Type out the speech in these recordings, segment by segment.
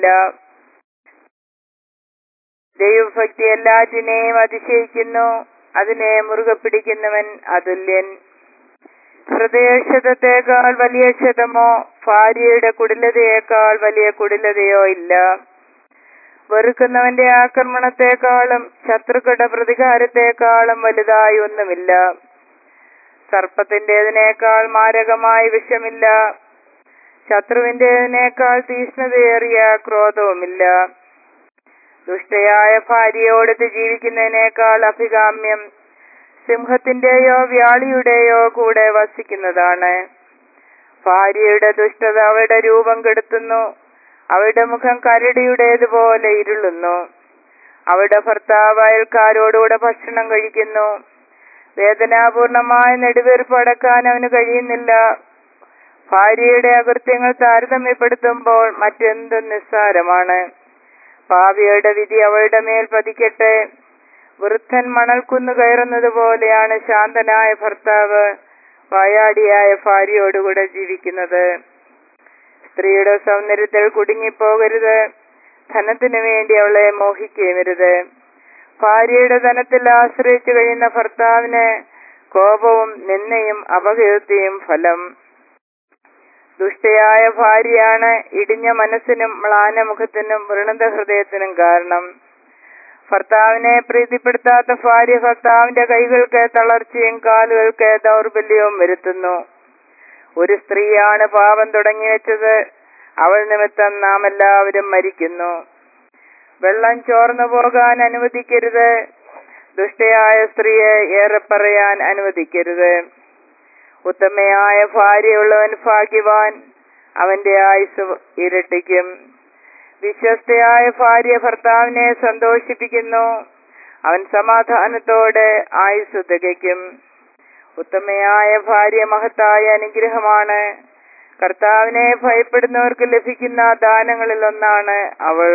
ദൈവഭക്തി എല്ലാറ്റിനെയും അതിശയിക്കുന്നു അതിനെ മുറുകെ പിടിക്കുന്നവൻ അതുല്യൻ ഹൃദയക്ഷതത്തേക്കാൾ വലിയ ക്ഷതമോ ഭാര്യയുടെ കുടിലതയേക്കാൾ വലിയ കുടിലതയോ ഇല്ല വെറുക്കുന്നവന്റെ ആക്രമണത്തെക്കാളും ശത്രുക്കളുടെ പ്രതികാരത്തെക്കാളും വലുതായി ഒന്നുമില്ല സർപ്പത്തിൻ്റെതിനേക്കാൾ മാരകമായ വിഷമില്ല ശത്രുവിൻ്റെതിനേക്കാൾ തീഷ്ണതയേറിയ ക്രോധവുമില്ല ദുഷ്ടയായ ഭാര്യയോടത്ത് ജീവിക്കുന്നതിനേക്കാൾ അഭികാമ്യം സിംഹത്തിന്റെയോ വ്യാളിയുടെയോ കൂടെ വസിക്കുന്നതാണ് ഭാര്യയുടെ ദുഷ്ടത അവയുടെ രൂപം കെടുത്തുന്നു അവരുടെ മുഖം കരടിയുടേതുപോലെ ഇരുളുന്നു അവരുടെ ഭർത്താവ് അയൽക്കാരോടുകൂടെ ഭക്ഷണം കഴിക്കുന്നു വേദനാപൂർണമായ നെടുവീർപ്പ് അടക്കാൻ അവന് കഴിയുന്നില്ല ഭാര്യയുടെ അകൃത്യങ്ങൾ താരതമ്യപ്പെടുത്തുമ്പോൾ മറ്റെന്തും നിസ്സാരമാണ് പാവിയുടെ വിധി അവളുടെ മേൽ പതിക്കട്ടെ വൃദ്ധൻ മണൽക്കുന്ന് കയറുന്നത് പോലെയാണ് ശാന്തനായ ഭർത്താവ് വായാടിയായ ഭാര്യയോടുകൂടെ ജീവിക്കുന്നത് സ്ത്രീയുടെ സൗന്ദര്യത്തിൽ കുടുങ്ങിപ്പോകരുത് ധനത്തിനു വേണ്ടി അവളെ മോഹിക്കുകയുമരുത് ഭാര്യയുടെ ധനത്തിൽ ആശ്രയിച്ചു കഴിയുന്ന ഭർത്താവിന് കോപവും നിന്നയും അപകീർത്തിയും ഫലം ദുഷ്ടയായ ഭാര്യയാണ് ഇടിഞ്ഞ മനസ്സിനും മ്ലാനമുഖത്തിനും വൃണത ഹൃദയത്തിനും കാരണം ഭർത്താവിനെ പ്രീതിപ്പെടുത്താത്ത ഭാര്യ ഭർത്താവിന്റെ കൈകൾക്ക് തളർച്ചയും കാലുകൾക്ക് ദൗർബല്യവും വരുത്തുന്നു ഒരു സ്ത്രീയാണ് പാപം തുടങ്ങി വെച്ചത് അവൾ നിമിത്തം നാം എല്ലാവരും മരിക്കുന്നു വെള്ളം ചോർന്നു പോകാൻ അനുവദിക്കരുത് ദുഷ്ടയായ സ്ത്രീയെ ഏറെ പറയാൻ അനുവദിക്കരുത് ഉത്തമയായ ഭാര്യയുള്ളവൻ ഭാഗ്യവാൻ അവന്റെ ആയുസ് ഇരട്ടിക്കും വിശ്വസ്തയായ ഭാര്യ ഭർത്താവിനെ സന്തോഷിപ്പിക്കുന്നു അവൻ സമാധാനത്തോടെ ആയുസ് തികയ്ക്കും ഉത്തമയായ ഭാര്യ മഹത്തായ അനുഗ്രഹമാണ് കർത്താവിനെ ഭയപ്പെടുന്നവർക്ക് ലഭിക്കുന്ന ദാനങ്ങളിൽ ഒന്നാണ് അവൾ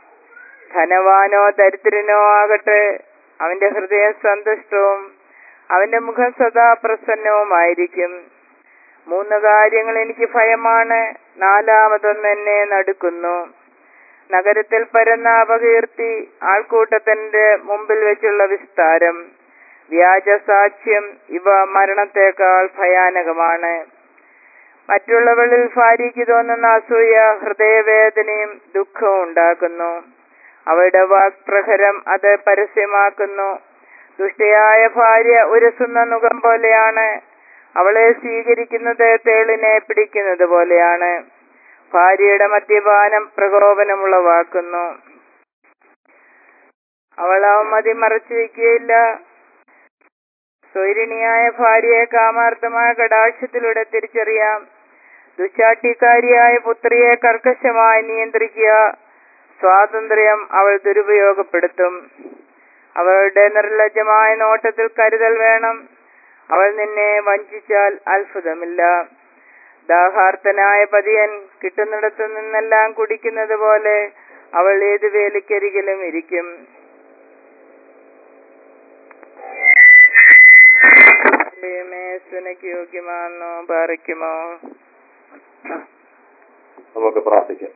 ധനവാനോ ദരിദ്രനോ ആകട്ടെ അവന്റെ ഹൃദയം സന്തുഷ്ടവും അവന്റെ മുഖം സദാ പ്രസന്നവുമായിരിക്കും മൂന്ന് കാര്യങ്ങൾ എനിക്ക് ഭയമാണ് നാലാമതൊന്ന് എന്നെ നടുക്കുന്നു നഗരത്തിൽ പരന്ന അപകീർത്തി ആൾക്കൂട്ടത്തിന്റെ മുമ്പിൽ വെച്ചുള്ള വിസ്താരം വ്യാജ സാക്ഷ്യം ഇവ മരണത്തേക്കാൾ ഭയാനകമാണ് മറ്റുള്ളവരിൽ ഭാര്യയ്ക്ക് തോന്നുന്ന അസൂയ ഹൃദയവേദനയും ദുഃഖവും ഉണ്ടാക്കുന്നു അവരുടെ വാക്പ്രഹരം അത് പരസ്യമാക്കുന്നു ദുഷ്ടയായ ഭാര്യ ഉരസുന്ന മുഖം പോലെയാണ് അവളെ സ്വീകരിക്കുന്നത് തേളിനെ പിടിക്കുന്നത് പോലെയാണ് ഭാര്യയുടെ മദ്യപാനം പ്രകോപനമുളവാക്കുന്നു അവൾ അവമതി മറച്ചു വയ്ക്കുകയില്ല സ്വൈരിണിയായ ഭാര്യയെ കാമാർത്ഥമായ കടാക്ഷത്തിലൂടെ തിരിച്ചറിയാം ദുശാട്ടിക്കാരിയായ പുത്രിയെ കർക്കശമായി നിയന്ത്രിക്കുക സ്വാതന്ത്ര്യം അവൾ ദുരുപയോഗപ്പെടുത്തും അവളുടെ നിർലജ്ജമായ നോട്ടത്തിൽ കരുതൽ വേണം അവൾ നിന്നെ വഞ്ചിച്ചാൽ അത്ഭുതമില്ല ദാഹാർത്തനായ പതിയൻ കിട്ടുന്നിടത്തു നിന്നെല്ലാം കുടിക്കുന്നത് പോലെ അവൾ ഏത് വേലിക്കരികിലും ഇരിക്കും ദൈവമേ, സുനക്ക് യോഗ്യമാണെന്നോ പാറിക്കുമോ നമുക്ക് പ്രാർത്ഥിക്കാം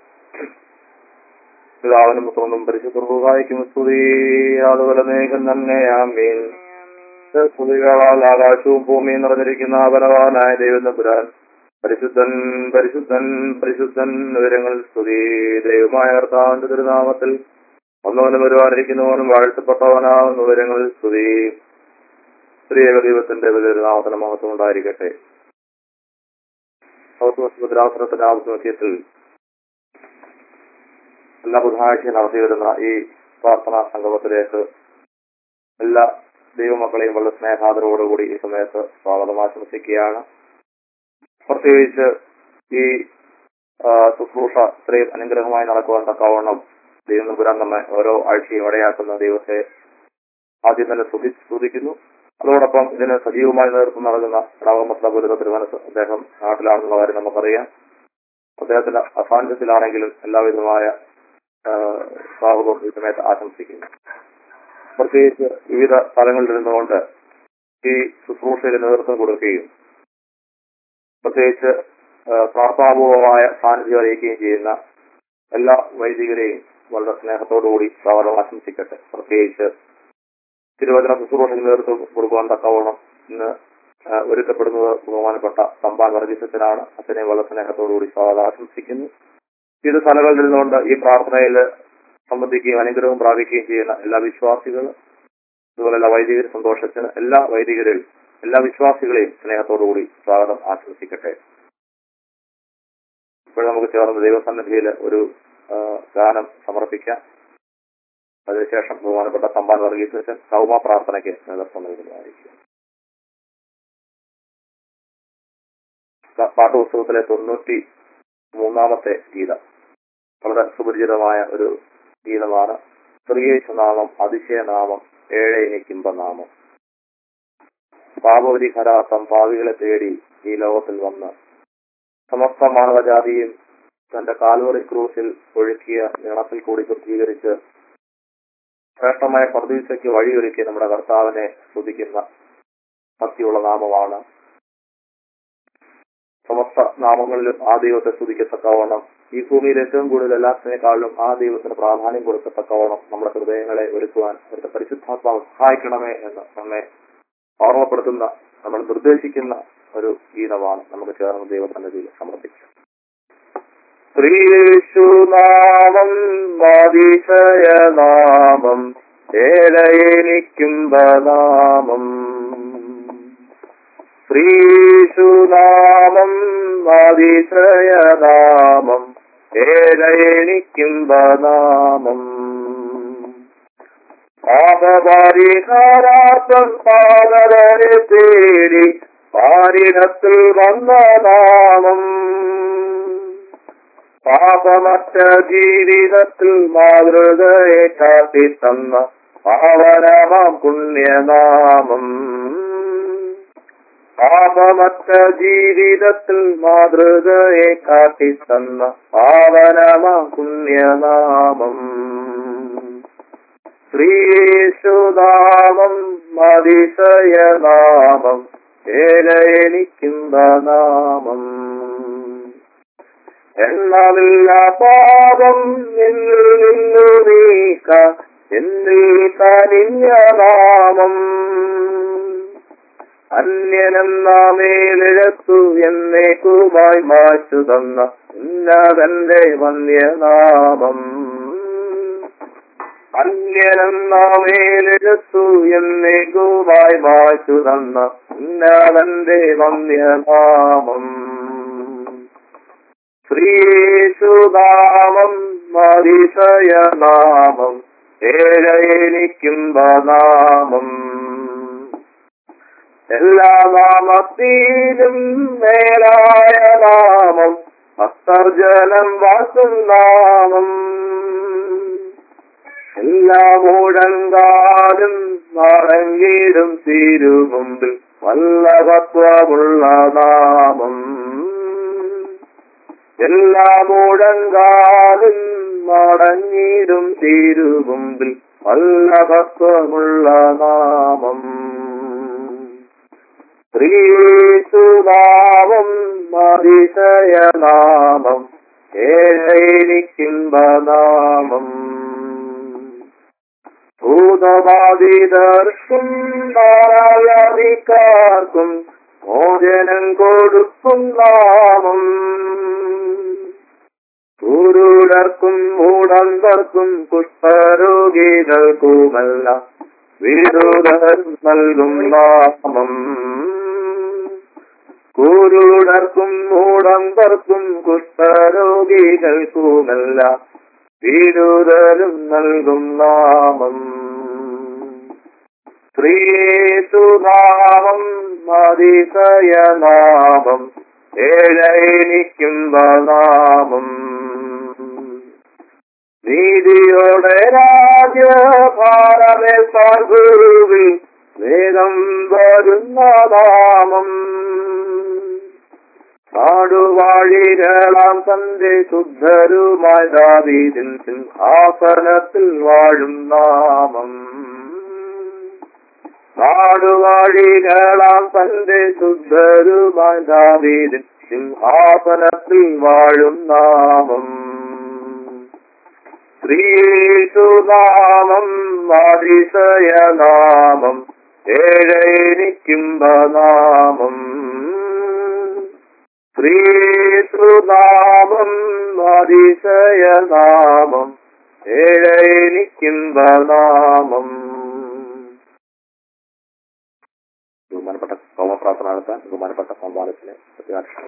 പിതാവിനും പുത്രനും പരിശുദ്ധർവായിക്കും സ്തുതി അതുപോലെ മേഘം തന്നെ ആമീൻ സ്തുതികളാൽ ആകാശവും ഭൂമിയും നിറഞ്ഞിരിക്കുന്ന ബലവാനായ ദൈവം തമ്പുരാൻ പരിശുദ്ധൻ പരിശുദ്ധൻ പരിശുദ്ധൻ വിവരങ്ങൾ സ്തുതി ദൈവമായ കർത്താവിന്റെ തിരുനാമത്തിൽ ഒന്നവനും വരുവാനിരിക്കുന്നവനും വാഴ്ത്തപ്പെട്ടവനാവുന്ന വിവരങ്ങളിൽ സ്തുതി സ്ത്രീയേക ദൈവത്തിന്റെ തിരുനാമത്തിന് മഹത്വം ഉണ്ടായിരിക്കട്ടെ ഭദ്രാസനത്തിന്റെ ആവശ്യമധ്യത്തിൽ എല്ലാ ബുധനാഴ്ചയും നടത്തി വരുന്ന ഈ പ്രാർത്ഥനാ സംഗമത്തിലേക്ക് എല്ലാ ദൈവമക്കളെയും വളരെ സ്നേഹാദരവോടുകൂടി ഈ സമയത്ത് സ്വാഗതം ആശംസിക്കുകയാണ് പ്രത്യേകിച്ച് ഈ ആ, ശുശ്രൂഷ ഇത്രയും അനുഗ്രഹമായി നടക്കുവാൻ തക്കവണ്ണം ദൈവം നമ്പുരാൻ നമ്മെ ഓരോ ആഴ്ചയും ഇടയാക്കുന്ന ദൈവത്തെ ആദ്യം തന്നെ സ്തുതി സ്തുതിക്കുന്നു അതോടൊപ്പം ഇതിന് സജീവമായി നേതൃത്വം നൽകുന്ന രാമമസ്ലാപുര തിരുവനന്തപുരം അദ്ദേഹം നാട്ടിലാണെന്നുള്ള കാര്യം നമുക്കറിയാം അദ്ദേഹത്തിന്റെ അസാന്നിധ്യത്തിലാണെങ്കിലും എല്ലാവിധമായ ആ, സ്വാഗതവും ഈ സമയത്ത് ആശംസിക്കുന്നു പ്രത്യേകിച്ച് വിവിധ സ്ഥലങ്ങളിൽ ഇരുന്നുകൊണ്ട് ഈ ശുശ്രൂഷയിൽ നേതൃത്വം കൊടുക്കുകയും പ്രത്യേകിച്ച് ആ, പ്രാർത്ഥനാപൂർവമായ സാന്നിധ്യം അറിയിക്കുകയും ചെയ്യുന്ന എല്ലാ വൈദികരെയും വളരെ സ്നേഹത്തോടുകൂടി സ്വാഗതം ആശംസിക്കട്ടെ പ്രത്യേകിച്ച് തിരുവചന ശുശ്രൂഷയ്ക്ക് നേതൃത്വം കൊടുക്കുവാൻ തക്കവണ്ണം ഇന്ന് ആ, ഒരുക്കപ്പെടുന്നത് ബഹുമാനപ്പെട്ട തമ്പാൻ വർഗീസത്തിനാണ് അച്ഛനെ വളരെ സ്നേഹത്തോടുകൂടി സ്വാഗതം ആശംസിക്കുന്നു വിവിധ സ്ഥലങ്ങളിൽ നിന്നുകൊണ്ട് ഈ പ്രാർത്ഥനയിൽ സംബന്ധിക്കുകയും അനുഗ്രഹം പ്രാപിക്കുകയും ചെയ്യുന്ന എല്ലാ വിശ്വാസികളും അതുപോലെ എല്ലാ വൈദികർ സന്തോഷത്തിന് എല്ലാ വൈദികരെയും എല്ലാ വിശ്വാസികളെയും സ്നേഹത്തോടുകൂടി സ്വാഗതം ആശംസിക്കട്ടെ ഇപ്പോൾ നമുക്ക് ചേർന്ന് ദൈവസന്നിധിയിൽ ഒരു ആ, ഗാനം സമർപ്പിക്കാം അതിനുശേഷം ബഹുമാനപ്പെട്ട സമ്പാൻ വർഗീസൻ സൗമ പ്രാർത്ഥനയ്ക്ക് നേതൃത്വം നൽകുന്നതായിരിക്കും പാഠപുസ്തകത്തിലെ തൊണ്ണൂറ്റി മൂന്നാമത്തെ ഗീതം വളരെ സുപരിചിതമായ ഒരു ഗീതമാണ് സ്ത്രീയേശുനാമം അതിശയനാമം ഏഴ് എനിക്കിമ്പനാമം പാപപരിഹരാർത്ഥം ഭാവികളെ തേടി ഈ ലോകത്തിൽ വന്ന് സമസ്ത മാനവജാതിയും തന്റെ കാൽവറി ക്രൂസിൽ ഒഴുക്കിയ നീളത്തിൽ കൂടി ശുദ്ധീകരിച്ച് ശ്രേഷ്ഠമായ പ്രതീക്ഷയ്ക്ക് വഴിയൊരുക്കി നമ്മുടെ കർത്താവിനെ സ്തുതിക്കുന്ന ഭക്തിയുള്ള നാമമാണ് സമസ്ത നാമങ്ങളിലും ആ ദൈവത്തെ സ്തുതിക്കത്തക്കവണ്ണം ഈ ഭൂമിയിൽ ഏറ്റവും കൂടുതൽ എല്ലാത്തിനേക്കാളും ആ ദൈവത്തിന് പ്രാധാന്യം കൊടുക്കത്തക്കവണ്ണം നമ്മുടെ ഹൃദയങ്ങളെ ഒരുക്കുവാൻ അവിടുത്തെ പരിശുദ്ധാത്മാവ് സഹായിക്കണമേ എന്ന് നമ്മെ ഓർമ്മപ്പെടുത്തുന്ന നമ്മൾ നിർദ്ദേശിക്കുന്ന ഒരു ഗീതമാണ് നമുക്ക് ചേർന്ന് ദൈവസന്നിധിയിൽ സമർപ്പിക്കാം ശ്രീയേശുനാമം അതിശയനാമം ഏലയെനിക്കുംബനാമം ശ്രീശുനാമം അതിശയനാമം ഏലയെനിക്കുംബനാമം പാപപരിഹാരാർത്ഥം പാതരെ തേടി പാരിടത്തിൽ വന്ന നാമം പാപമറ്റ ജീവിതത്തിൽ മാതൃകയെ കാട്ടി തന്ന പാവനമാം പുണ്യനാമം പാപമറ്റ ജീവിതത്തിൽ മാതൃകയെ കാട്ടി തന്ന പാവനമാം പുണ്യനാമം ശ്രീയേശുനാമം അതിശയനാമം ഏലയെനിക്കുന്ന നാമം എന്നമില്ല പാപം എന്നിൽ നിന്നു നീക്ക എന്നിൽ തനിഞ്ഞ നാമം അന്യനെന്ന മേലിഴത്തു എന്നേക്കുമായി മാറ്റു തന്ന ഉന്നതന്റെ വന്യനാമം അന്യനെന്ന മേലിഴത്തു എന്നേക്കുമായി മാറ്റു തന്ന ഉന്നതന്റെ വന്യനാമം ശ്രീശുനാമം അതിശയനാമം ഏഴയെനിക്കുംബനാമം എല്ലാ നാമത്തിലും മേലായ നാമം അത്തർജനം വാസും നാമം എല്ലാ മുഴങ്കാലും മറങ്ങിടും തിരുമുമ്പിൽ വല്ലഭത്വമുള്ള നാമം എല്ലാ മുഴങ്കാലും മടങ്ങിടും തിരുമുമ്പിൽ വല്ലഭത്വമുള്ള നാമം ശ്രീസുനാമം അതിശയനാമം ഏഴെനിക്കുംബനാമം ഭൂതബാധിതർക്കും നാരായണിക്കാർക്കും മോചനം കൊടുക്കും നാമം കുരുടർക്കും മൂടന്തർക്കും കുഷ്ഠരോഗികൾക്കുമല്ല വിരുദർ നൽകും നാമം കുരുടർക്കും മൂടന്തർക്കും കുഷ്ഠരോഗികൾക്കുമല്ല വിരുദരും നൽകും നാമം ശ്രീസുനാമം അതിശയനാമം ഏഴെനിക്കുംബനാമം നീതിയോടെ രാജ്യഭാരമേ ഗുരുവിൽ വേദം വരുന്ന നാമം നാടുവാഴികളാം തന്റെ ശുദ്ധരുമായി ദാവീദിൻ സിംഹാസനത്തിൽ വാഴും നാമം നാടുവാഴികളാം തന്റെ ശുദ്ധരുമായി ദാവീദിൻ സിംഹാസനത്തിൽ വാഴും നാമം ശ്രീസുനാമം അതിശയനാമം ഏഴനിക്കുംബനാമം ശ്രീസുനാമം അതിശയനാമം ഏഴനിക്കുംബനാമം ബഹുമാനപ്പെട്ട കോമപ്രാർത്ഥന നടത്താൻ ബഹുമാനപ്പെട്ട സംവാദത്തിന് പ്രത്യാക്ഷം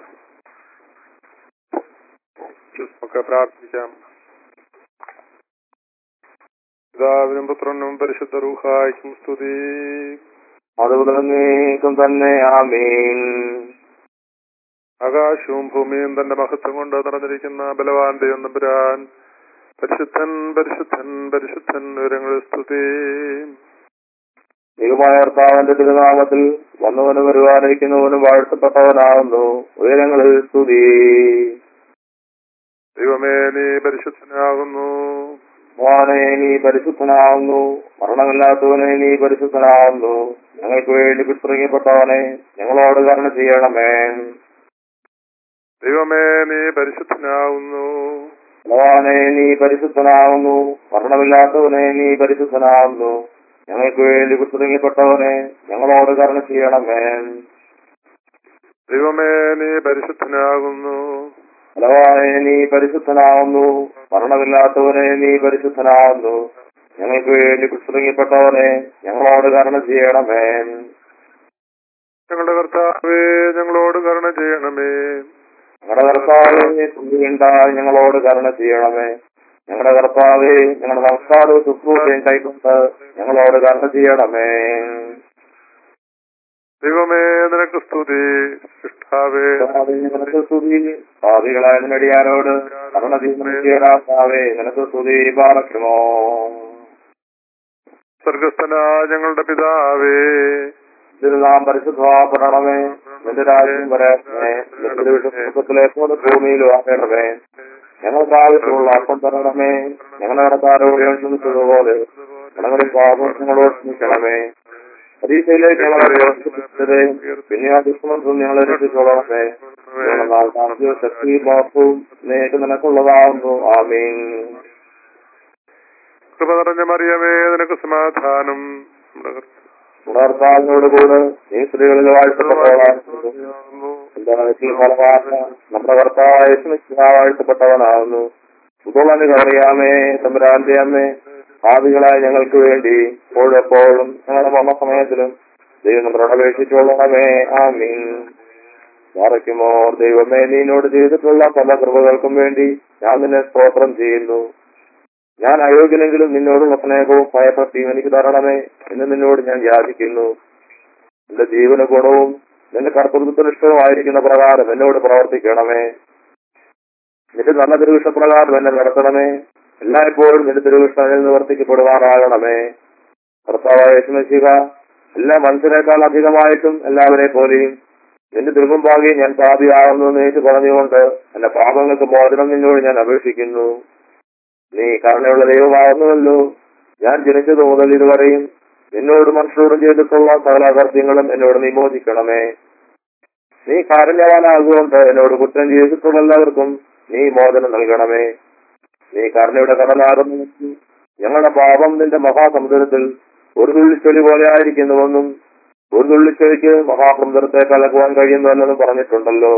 ഒക്കെ പ്രാർത്ഥിക്കാം പിതാവിനും പുത്രനും പരിശുദ്ധ റൂഹായിക്കും സ്തുതി അതുമുതലേക്കും തന്നെ ആമീൻ ആകാശവും ഭൂമിയും തന്റെ മഹത്വം കൊണ്ട് നിറഞ്ഞിരിക്കുന്ന ബലവാന്റെ നമ്പുരാൻ പരിശുദ്ധൻ പരിശുദ്ധൻ പരിശുദ്ധൻ വിവരങ്ങളിൽ സ്തുതി ദൈവമായ കർത്താവിന്റെ തിരുനാമത്തിൽ വന്നവനും വരുവാനിരിക്കുന്നവനും വാഴ്ത്തപ്പെട്ടവനാകുന്നു ഉയരങ്ങളിൽ സ്തുതി ദൈവമേ നീ പരിശുദ്ധനാകുന്നു മോനെ നീ പരിശുദ്ധനാകുന്നു മരണമില്ലാത്തവനെ നീ പരിശുദ്ധനാകുന്നു ഞങ്ങൾക്ക് വേണ്ടി പിന്തുടങ്ങപ്പെട്ടവനെ ഞങ്ങളോട് കരുണ ചെയ്യണമേ ദൈവമേ നീ പരിശുദ്ധനാകുന്നു ഭഗവാനെ നീ പരിശുദ്ധനാകുന്നു മരണമില്ലാത്തവനെ നീ പരിശുദ്ധനാകുന്നു ഞങ്ങൾക്ക് വേണ്ടി പിന്തുടങ്ങപ്പെട്ടവനെ ഞങ്ങളോട് കരുണ ചെയ്യണമേ ദൈവമേ നീ പരിശുദ്ധനാകുന്നു ഭഗവാനെ നീ പരിശുദ്ധനാകുന്നു മരണമില്ലാത്തവനെ നീ പരിശുദ്ധനാകുന്നു ഞങ്ങൾക്ക് വേണ്ടി പിന്തുടങ്ങപ്പെട്ടവനെ ഞങ്ങളോട് കരുണ ചെയ്യണമേ ഞങ്ങളുടെ കർത്താവേ ഞങ്ങളോട് കരുണ ചെയ്യണമേ ഞങ്ങളുടെ കർത്താവെ ഉണ്ടായി ഞങ്ങളോട് കരുണ ചെയ്യണമേ ഞങ്ങളുടെ കർത്താവെ ഞങ്ങളുടെ നമസ്കാരവും ശുശ്രൂഷയും കൈക്കൊണ്ട് ഞങ്ങളോട് കരുണ ചെയ്യണമേ ദൈവമേ നിനക്ക് സ്തുതി സൃഷ്ടാവേ കർത്താവേ, നിനക്ക് സ്തുതി പാപികളായ നടിയാരോട് കരുണ ചെയ്യണമേ നിനക്ക് സ്തുതി പാറക്കുമോ സ്വർഗസ്ഥനായ ഞങ്ങളുടെ പിതാവേ നാം പരിശുദ്ധമാപ്പെടണമേ നിന്റെ രാജ്യം വരണമേ നിന്റെ വിശ്വസത്തിലെ പോലെ ഭൂമിയിലും ആകണമേ ഞങ്ങൾക്ക് ആവശ്യമുള്ള അപ്പം തരണമേ ഞങ്ങളുടെ കടക്കാരോട് ക്ഷമിച്ചതുപോലെ ഞങ്ങളുടെ പാപം ഞങ്ങളോട് ക്ഷമിക്കണമേ പരീക്ഷയിലേക്ക് ഞങ്ങളെ പ്രവേശിപ്പിച്ചത് പിന്നെ ആ ദുഷ്മന്ത്രം ഞങ്ങളെ രക്ഷിച്ചോളണമേ ഞങ്ങളുടെ നാൾ ശക്തി ബാപ്പും നേക്ക് നിനക്കുള്ളതാകുന്നു ആമീൻ കൃപ നിറഞ്ഞ മറിയമേ നിനക്ക് സമാധാനം നമ്മുടെ കർത്താവ് ഉണർത്താവിനോട് കൂടെ നീ സ്ത്രീകളിൽ വാഴ്ത്തപ്പെട്ടവളാകുന്നു എന്റെ മനസ്സിൽ ഫലമാണ് നമ്മുടെ കർത്താവായ വാഴ്ത്തപ്പെട്ടവനാകുന്നു സുഖമന് അറിയാമേ തമ്പുരാന്റെ അമ്മേ ആദികളായ ഞങ്ങൾക്ക് വേണ്ടി എപ്പോഴെപ്പോഴും ഞങ്ങളുടെ മരണസമയത്തിലും ദൈവം നമ്മളോട് അപേക്ഷിച്ചോളണമേ ആമീൻ പാറയ്ക്കുമോ ദൈവമേ നീനോട് ചെയ്തിട്ടുള്ള പല കൃപകൾക്കും വേണ്ടി ഞാൻ നിന്നെ സ്തോത്രം ചെയ്യുന്നു ഞാൻ അയോഗ്യനെങ്കിലും നിന്നോടുള്ള സ്നേഹവും ഭയഭക്തിയും എനിക്ക് തരണമേ എന്ന് നിന്നോട് ഞാൻ യാചിക്കുന്നു എന്റെ ജീവന ഗുണവും നിന്റെ കർത്തൃത്വത്തിന് ഇഷ്ടവുമായിരിക്കുന്ന പ്രകാരം എന്നോട് പ്രവർത്തിക്കണമേ നിന്റെ നല്ല തിരുവിഷ്ടപ്രകാരം എന്നെ നടത്തണമേ എല്ലായ്പ്പോഴും നിന്റെ തിരുവിഷ്ടനിൽ നിവർത്തിക്കപ്പെടുവാനാകണമേ കർത്താവായ യേശുമശിക എല്ലാ മനുഷ്യരെക്കാൾ അധികമായിട്ടും എല്ലാവരെ പോലെയും നിന്റെ തിരുമുമ്പാകെ ഞാൻ പാപിയാകുന്നു എന്ന് ഏറ്റു പറഞ്ഞുകൊണ്ട് എന്റെ പാപങ്ങൾക്ക് മോചനം നിന്നോട് ഞാൻ അപേക്ഷിക്കുന്നു നീ കരുണയുള്ള ദൈവമാകുന്നുവല്ലോ ഞാൻ ജനിച്ചത് മുതൽ ഇതുവരെയും നിന്നോട് മനുഷ്യരോടും ചെയ്തിട്ടുള്ള സകല അകർത്യങ്ങളും എന്നോട് നീ മോചിക്കണമേ നീ കാരുണ്യവാനാകുകൊണ്ട് എന്നോട് കുറ്റം ചെയ്തിട്ടുള്ള എല്ലാവർക്കും നീ മോചനം നൽകണമേ നീ കരുണയുടെ കടലാകുന്നു ഞങ്ങളുടെ പാപം നിന്റെ മഹാസമുദ്രത്തിൽ ഒരു തുള്ളിച്ചൊലി പോലെ ആയിരിക്കുന്നുവെന്നും ഒരു തുള്ളിച്ചൊലിക്ക് മഹാസമുദ്രത്തെ കലക്കുവാൻ കഴിയുന്നുവെന്നും പറഞ്ഞിട്ടുണ്ടല്ലോ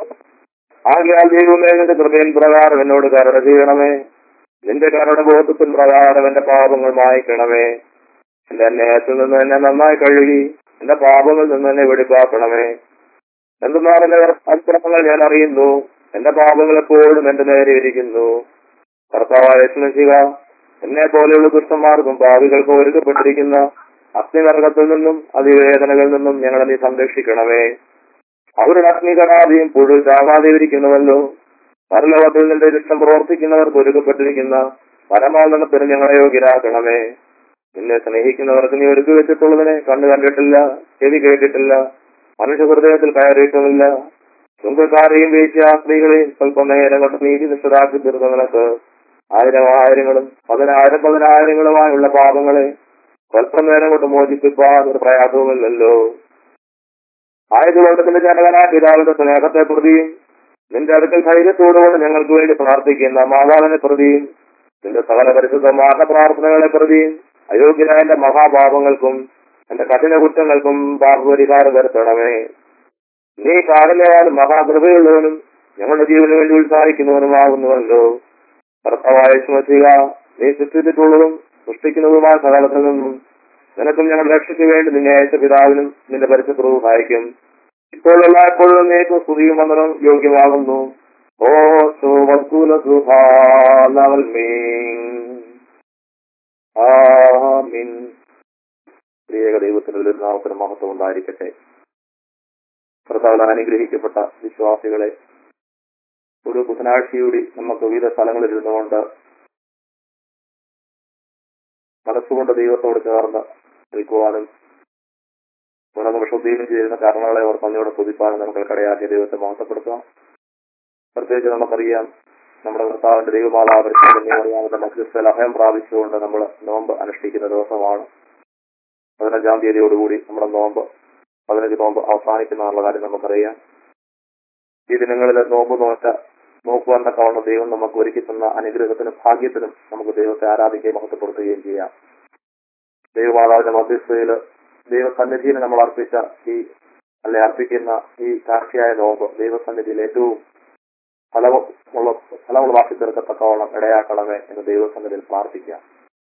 ആകയാൽ ദൈവമേ നിന്റെ കൃപയിൻ പ്രകാരം എന്നോട് കരുണ ചെയ്യണമേ നിന്റെ കരുണ ബോധത്തിൻ പ്രകാരം എന്റെ പാപങ്ങൾ മായ്ക്കണമേ എന്റെ അന്യായത്തിൽ നിന്ന് എന്നെ നന്നായി കഴുകി എന്റെ പാപങ്ങളിൽ നിന്ന് എന്നെ വെടിപ്പാക്കണമേ എന്തെന്നാൽ എന്റെ അതിക്രമങ്ങൾ ഞാൻ അറിയുന്നു എന്റെ പാപങ്ങൾ എപ്പോഴും എന്റെ നേരെ ഇരിക്കുന്നു കർത്താവായ സ്നേഹിക എന്നെ പോലെയുള്ള ദുഷ്ടന്മാർക്കും പാവികൾക്കും ഒരുക്കപ്പെട്ടിരിക്കുന്ന അഗ്നിനരകത്തിൽ നിന്നും അതിവേദനകളിൽ നിന്നും ഞങ്ങളെ നീ സംരക്ഷിക്കണമേ അവരുടെ അഗ്നികരാതെയും പുഴു ചാകാതെയിരിക്കുന്നുവല്ലോ പരലോകത്തിൽ നിന്റെ ഇഷ്ടം പ്രവർത്തിക്കുന്നവർക്ക് ഒരുക്കപ്പെട്ടിരിക്കുന്ന പരമാനന്ദത്തിന് ഞങ്ങളെ യോഗ്യരാക്കണമേ നിന്നെ സ്നേഹിക്കുന്നവർക്ക് നീ ഒരുക്കി വെച്ചിട്ടുള്ളതിനെ കണ്ണു കണ്ടിട്ടില്ല ചെവി കേട്ടിട്ടില്ല മനുഷ്യ ഹൃദയത്തിൽ കയറിയിട്ടുമില്ല ചുങ്കക്കാരെയും വേശ്യ സ്ത്രീകളെയും സ്വല്പം നേരം കൊണ്ട് നീതി നിഷ്ഠരാക്കി തീർന്ന നിനക്ക് ആയിരം ആയിരങ്ങളും പതിനായിരം പതിനായിരങ്ങളുമായുള്ള പാപങ്ങളെ സ്വല്പം നേരം കൊണ്ട് മോചിപ്പിക്കാൻ ഒരു പ്രയാസവുമില്ലല്ലോ ആയതുകൊണ്ട് നിന്റെ ജനകനായ പിതാവിന്റെ സ്നേഹത്തെ പ്രതിയും നിന്റെ അടുക്കൽ ധൈര്യത്തോടുകൂടെ ഞങ്ങൾക്ക് വേണ്ടി പ്രാർത്ഥിക്കുന്ന മാതാവിനെ പ്രതിയും നിന്റെ സകല പരിശുദ്ധമായ പ്രാർത്ഥനകളെ പ്രതിയും അയോഗ്യനായ എന്റെ മഹാപാപങ്ങൾക്കും എന്റെ കഠിന കുറ്റങ്ങൾക്കും പാപപരിഹാരം വരുത്തണമേ നീ കാടലയാലും മഹാകൃപയുള്ളവനും ഞങ്ങളുടെ ജീവന് വേണ്ടി ഉത്സാഹിക്കുന്നവനുമാകുന്നുവല്ലോ കർത്താവായ സ്മൃതിക നീ സൃഷ്ടിച്ചിട്ടുള്ളതും സൃഷ്ടിക്കുന്നതുമായ സകലത്തിൽ നിന്നും നിനക്കും ഞങ്ങളുടെ രക്ഷയ്ക്ക് വേണ്ടി നിന്നെ അയച്ച പിതാവിനും നിന്റെ പരിശുദ്ധവും സഹായിക്കും ഇപ്പോഴുള്ള എപ്പോഴും നീക്കും സ്തുതിയും വന്ദനം യോഗ്യമാകുന്നു ഓ സുവസ്തുല ആമീൻ പ്രിയക ദൈവത്തിന് ഒരു നാമത്തിന് മഹത്വം ഉണ്ടായിരിക്കട്ടെ കർത്താവിൽ അനുഗ്രഹിക്കപ്പെട്ട വിശ്വാസികളെ ഒരു ബുധനാഴ്ചയൂടി നമുക്ക് വിവിധ സ്ഥലങ്ങളിൽ ഇരുന്നുകൊണ്ട് മനസ്സുകൊണ്ട് ദൈവത്തോട് ചേർന്ന് നിൽക്കുവാനും ഉണർന്ന് ശുദ്ധിയിലും ചെയ്യുന്ന കാരണങ്ങളെ അവർ പന്നിയോടെ തുതിപ്പാനും നമുക്ക് കടയാക്കിയ ദൈവത്തെ മോശപ്പെടുത്താം പ്രത്യേകിച്ച് നമുക്കറിയാം നമ്മുടെ കർത്താവിന്റെ ദൈവമാതാവിന്റെ മധ്യസ്ഥൽ അഭയം പ്രാപിച്ചുകൊണ്ട് നമ്മൾ നോമ്പ് അനുഷ്ഠിക്കുന്ന ദിവസമാണ് പതിനഞ്ചാം തീയതിയോടുകൂടി നമ്മുടെ നോമ്പ് പതിനഞ്ച് നോമ്പ് അവസാനിക്കുന്നുള്ള കാര്യം നമുക്കറിയാം ഈ ദിനങ്ങളിൽ നോമ്പ് നോറ്റ നോക്കുവാൻ തക്കവണ്ണം ദൈവം നമുക്ക് ഒരുക്കി തന്ന അനുഗ്രഹത്തിനും ഭാഗ്യത്തിനും നമുക്ക് ദൈവത്തെ ആരാധിക്കുകയും മഹത്വപ്പെടുത്തുകയും ചെയ്യാം ദൈവമാതാവിന്റെ മധ്യസ്ഥയിൽ ദൈവസന്നിധിയിൽ നമ്മൾ അർപ്പിച്ച ഈ അല്ലെ അർപ്പിക്കുന്ന ഈ സാക്ഷിയായ നോമ്പ് ദൈവസന്നിധിയിൽ ഏറ്റവും ഫലമുള്ള ഫലമുള്ളതാക്കി തീർക്കത്തക്കവണ്ണം ഇടയാക്കണമേ എന്ന് ദൈവസന്നിധിയിൽ പ്രാർത്ഥിക്കാം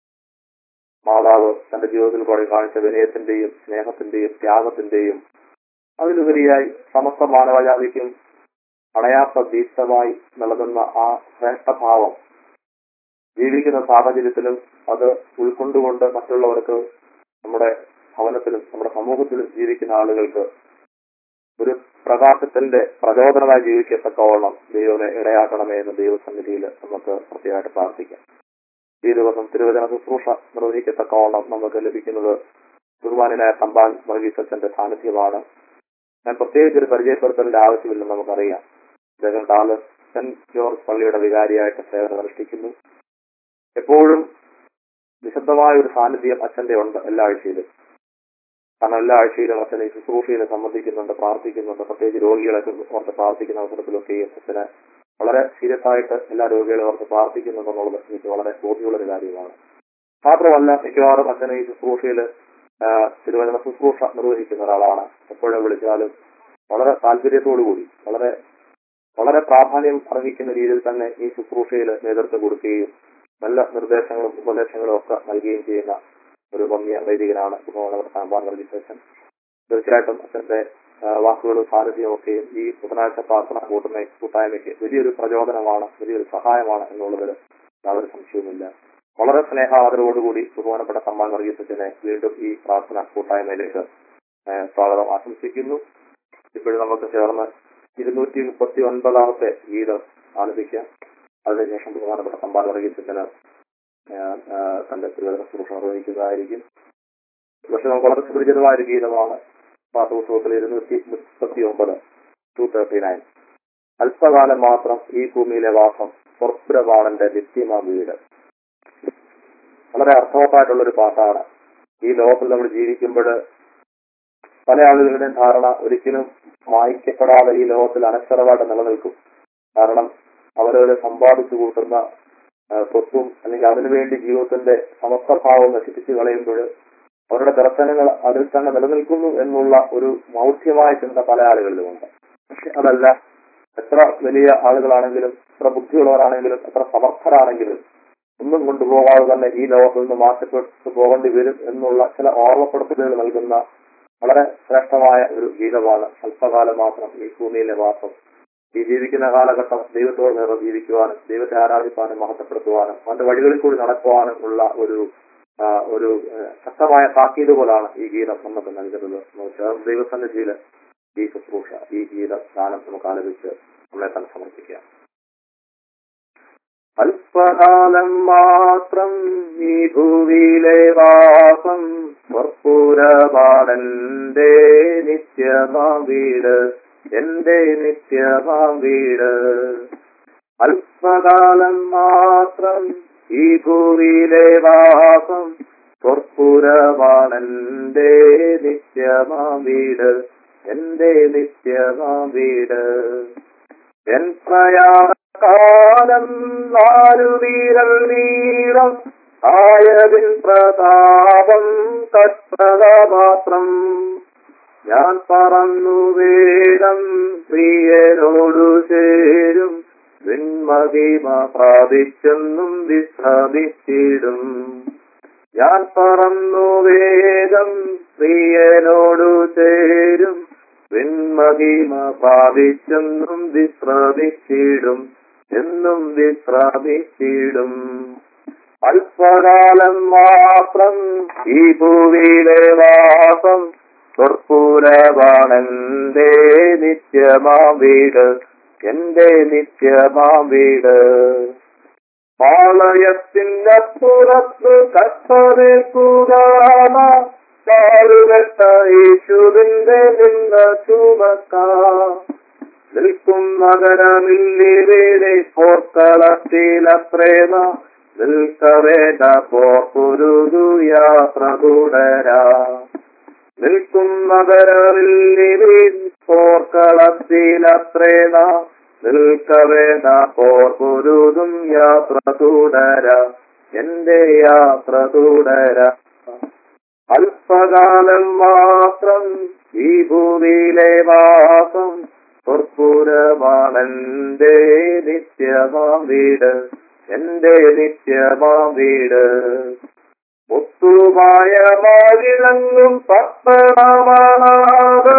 മാതാവ് തന്റെ ജീവിതത്തിൽ കൂടെ കാണിച്ച വിനയത്തിന്റെയും സ്നേഹത്തിന്റെയും ത്യാഗത്തിന്റെയും അതിലുപരിയായി സമസ്ത മാനവജാതിക്കും അണയാത്ത ദീപ്തമായി നൽകുന്ന ആ ശ്രേഷ്ഠഭാവം ജീവിക്കുന്ന സാഹചര്യത്തിലും അത് ഉൾക്കൊണ്ടുകൊണ്ട് മറ്റുള്ളവർക്ക് നമ്മുടെ ഭവനത്തിലും നമ്മുടെ സമൂഹത്തിലും ജീവിക്കുന്ന ആളുകൾക്ക് ഒരു പ്രകാശത്തിന്റെ പ്രചോദനമായി ജീവിക്കത്തക്കവണ്ണം ദൈവനെ ഇടയാക്കണമേ എന്ന് ദൈവസന്നിധിയിൽ നമുക്ക് പ്രത്യേകമായിട്ട് പ്രാർത്ഥിക്കാം ഈ ദിവസം തിരുവചന ശുശ്രൂഷ നിർവഹിക്കത്തക്കവണ്ണം നമുക്ക് ലഭിക്കുന്നത് ബഹുമാനായ തമ്പാൻ വർഗീസച്ചന്റെ സാന്നിധ്യമാണ് ഞാൻ പ്രത്യേകിച്ച് ഒരു പരിചയപ്പെടുത്തലിന്റെ ആവശ്യമില്ലെന്ന് നമുക്കറിയാം അദ്ദേഹം ഡാലസ് സെന്റ് ജോർജ് പള്ളിയുടെ വികാരിയായിട്ട് സേവനം അനുഷ്ഠിക്കുന്നു എപ്പോഴും വിശദമായ ഒരു സാന്നിധ്യം അച്ഛന്റെ ഉണ്ട് എല്ലാ ആഴ്ചയിലും കാരണം എല്ലാ ആഴ്ചയിലും അച്ഛനെ ഈ ശുശ്രൂഷയിൽ സംബന്ധിക്കുന്നുണ്ട് പ്രാർത്ഥിക്കുന്നുണ്ട് പ്രത്യേകിച്ച് രോഗികളെ ഓർത്ത് പ്രാർത്ഥിക്കുന്ന അവസരത്തിലൊക്കെയും അച്ഛന് വളരെ സീരിയസ് ആയിട്ട് എല്ലാ രോഗികളെ ഓർത്ത് പ്രാർത്ഥിക്കുന്നുണ്ടെന്നുള്ളത് എനിക്ക് വളരെ ബോധ്യമുള്ള ഒരു കാര്യമാണ് മാത്രമല്ല മിക്കവാറും അച്ഛനെ ഈ ശുശ്രൂഷയിൽ തിരുവചന ശുശ്രൂഷ നിർവഹിക്കുന്ന ഒരാളാണ് എപ്പോഴും വിളിച്ചാലും വളരെ താല്പര്യത്തോടു കൂടി വളരെ വളരെ പ്രാധാന്യം അർഹിക്കുന്ന രീതിയിൽ തന്നെ ഈ ശുശ്രൂഷയിൽ നേതൃത്വം കൊടുക്കുകയും നല്ല നിർദ്ദേശങ്ങളും ഉപദേശങ്ങളും ഒക്കെ നൽകുകയും ചെയ്യുന്ന ഒരു വന്യ വൈദികനാണ് സാമ്പാർ രജിസ്ട്രേഷൻ തീർച്ചയായിട്ടും അച്ഛന്റെ വാക്കുകളും സാന്നിധ്യവും ഒക്കെയും ഈ ബുധനാഴ്ച പ്രാർത്ഥന കൂട്ടുന്ന കൂട്ടായ്മയ്ക്ക് വലിയൊരു പ്രചോദനമാണ് വലിയൊരു സഹായമാണ് എന്നുള്ളതിൽ യാതൊരു സംശയവുമില്ല വളരെ സ്നേഹാദരവോടുകൂടി ബഹുമാനപ്പെട്ട സമ്മാൻ വർഗീസത്തിനെ വീണ്ടും ഈ പ്രാർത്ഥന കൂട്ടായ്മയിലേക്ക് സ്വാഗതം ആശംസിക്കുന്നു ഇപ്പോഴും നമുക്ക് ചേർന്ന് ഇരുന്നൂറ്റി മുപ്പത്തി ഒൻപതാമത്തെ ഗീതം ആലപിക്കാം അതിനുശേഷം ബഹുമാനപ്പെട്ട സമ്പാദ വർഗീസത്തിന് തന്റെ തിരുവചന ശുശ്രൂഷ നിർവഹിക്കുന്നതായിരിക്കും പക്ഷെ നമുക്ക് വളരെ സുപരിചിതമായ ഒരു ഗീതമാണ് പാഠപുസ്തകത്തിൽ ഇരുന്നൂറ്റി മുപ്പത്തി ഒമ്പത് ടു തേർട്ടി നയൻ അല്പകാലം മാത്രം ഈ ഭൂമിയിലെ വാസം സ്വർപ്പുരവാണന്റെ നിത്യമാ വീട് വളരെ അർത്ഥവത്തായിട്ടുള്ള ഒരു പാട്ടാണ് ഈ ലോകത്തിൽ നമ്മൾ ജീവിക്കുമ്പോൾ പല ആളുകളുടെയും ധാരണ ഒരിക്കലും മായ്ക്കപ്പെടാതെ ഈ ലോകത്തിൽ അനശ്വരമായിട്ട് നിലനിൽക്കും കാരണം അവരവരെ സമ്പാദിച്ചു കൂട്ടുന്ന സ്വത്തും അല്ലെങ്കിൽ അതിനുവേണ്ടി ജീവിതത്തിന്റെ സമസ്തഭാവം നശിപ്പിച്ചു കളയുമ്പോൾ അവരുടെ ദർശനങ്ങൾ അതിൽ തന്നെ നിലനിൽക്കുന്നു എന്നുള്ള ഒരു മൗഢ്യമായ ചിന്ത പല ആളുകളിലുമുണ്ട് പക്ഷെ അതല്ല എത്ര വലിയ ആളുകളാണെങ്കിലും എത്ര ബുദ്ധിയുള്ളവരാണെങ്കിലും എത്ര സമർത്ഥരാണെങ്കിലും ഒന്നും കൊണ്ടുപോകാതെ തന്നെ ഈ ലോകത്തിൽ നിന്ന് മാറ്റപ്പെട്ടു പോകേണ്ടി വരും എന്നുള്ള ചില ഓർമ്മപ്പെടുത്തലുകൾ നൽകുന്ന വളരെ ശ്രേഷ്ഠമായ ഒരു ഗീതമാണ് അല്പകാലം മാത്രം ഈ ഭൂമിയിലെ വാസം ഈ ജീവിക്കുന്ന കാലഘട്ടം ദൈവത്തോട് നേരം ജീവിക്കുവാനും ദൈവത്തെ ആരാധിക്കാനും മഹത്വപ്പെടുത്തുവാനും അവന്റെ വഴികളിൽ കൂടി നടക്കുവാനും ഉള്ള ഒരു ഒരു ശക്തമായ താക്കീത് പോലാണ് ഈ ഗീതം നമുക്ക് നൽകുന്നത് ദൈവസന്നിധിയിൽ ഈ ശുശ്രൂഷ ഈ ഗീത ഗാനം നമുക്ക് ആലപിച്ച് നമ്മളെ തന്നെ സമർപ്പിക്കാം അല്പകാലം മാത്രം ഈ ഭൂവിയിലെ വാസം കർപ്പൂരപാടന്റെ നിത്യമാം വീട് എന്റെ നിത്യമാം വീട് അല്പകാലം മാത്രം ഈ ഭൂവിയിലെ വാസം കർപ്പൂരപാടന്റെ നിത്യമാം വീട് എന്റെ നിത്യമാം വീട് എൻ പ്രയാണ കാലം നാലു വീരൽ നീളം ആയതിൽ പ്രതാപം കഷ്ടത മാത്രം ഞാൻ പറന്നു വേദം പ്രിയനോടു ചേരും വിൺമഹിമ പ്രാപിച്ചെന്നും വിശ്രമിച്ചിടും ഞാൻ പറന്നു വേദം പ്രിയനോടു ചേരും വിൺമഹിമ പ്രാപിച്ചെന്നും വിശ്രമിച്ചിടും എന്നും വിശ്രമിച്ചിടും അല്പകാലം മാത്രം ഈ ഭൂവിയിലെ വാസം സ്വർപ്പൂരവാണെന്റെ നിത്യമാം വീട് എന്റെ നിത്യമാം വീട് പാളയത്തിനപ്പുറത്ത് കഷ്ടതേക്കുകാണ കാലുകെട്ട യേശുവിന്റെ നിന്ന ചുമക്ക നിൽക്കും നഗരമില്ലിവിടെ പോർക്കളത്തില പ്രേമ നിൽക്കവേണ്ട പോർക്കുരുതു യാത്ര തുടരാ നിൽക്കും നഗരമില്ലിവിടെ പോർക്കളത്തില പ്രേമ നിൽക്കവേണ്ട പോർക്കുരുതും യാത്ര തുടരാ എന്റെ യാത്ര തുടരാ അല്പകാലം മാത്രം ഈ ഭൂമിയിലെ വാസം സ്വർപ്പുരമാണെന്റെ നിത്യമാം വീട് എന്റെ നിത്യമാം വീട് മുത്തുമായ മാവിളങ്ങും പപ്പണമാണാത്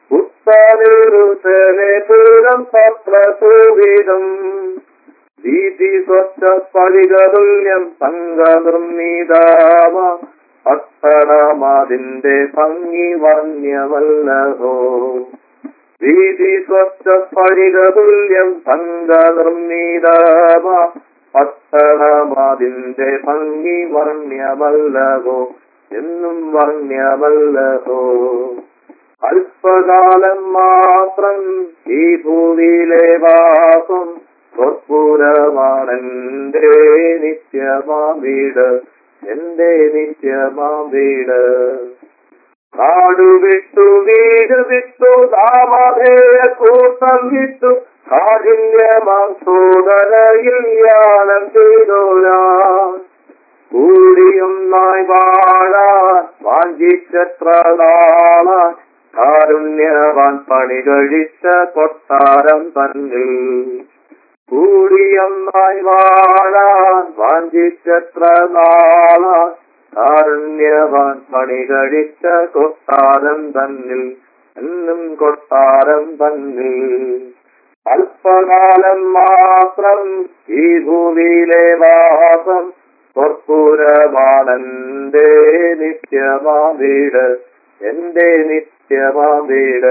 ഉത്തരൂരം പത്രസൂവിധം വീതി സ്വച്ഛ സ്ഫടികതുല്യം സംഘനിർമ്മിതാവ പട്ടണമാതിന്റെ ഭംഗി വർണ്യമല്ലതോ വീതി സ്വച്ഛ സ്ഫടികതുല്യം സംഘനിർമ്മിതാവ പട്ടണമാതിന്റെ ഭംഗി വർണ്യമല്ലതോ എന്നും വർണ്യമല്ലതോ അല്പകാലം മാത്രം ഈ ഭൂമിയിലെ വാസം സ്വർപ്പൂരമാണെന്റെ നിത്യമാം വീട് എന്റെ നിത്യമാം വീട് നാടു വിട്ടു വീട് വിട്ടു നാമധേയ കൂട്ടം വിട്ടു കാഠിന്യമാം സോദരയിൽ യാനം ചെയ്തോരാ കൂടിയൊന്നായി വാഴാൻ വാഞ്ചിച്ചത്ര നാളാൻ കാരുണ്യവാൻ പണി കഴിച്ച കൊട്ടാരം തന്നിൽ കൂടിയൊന്നായി വാഴാൻ വാഞ്ചിച്ചത്ര നാളാൻ കാരുണ്യവാൻ പണി കഴിച്ച കൊട്ടാരം തന്നിൽ എന്നും കൊട്ടാരം തന്നിൽ അല്പകാലം മാത്രം ഈ ഭൂമിയിലെ വാസം സ്വർപ്പൂരമാണെന്റെ നിത്യമാം വീട് എന്റെ നിത്യമാം വീട്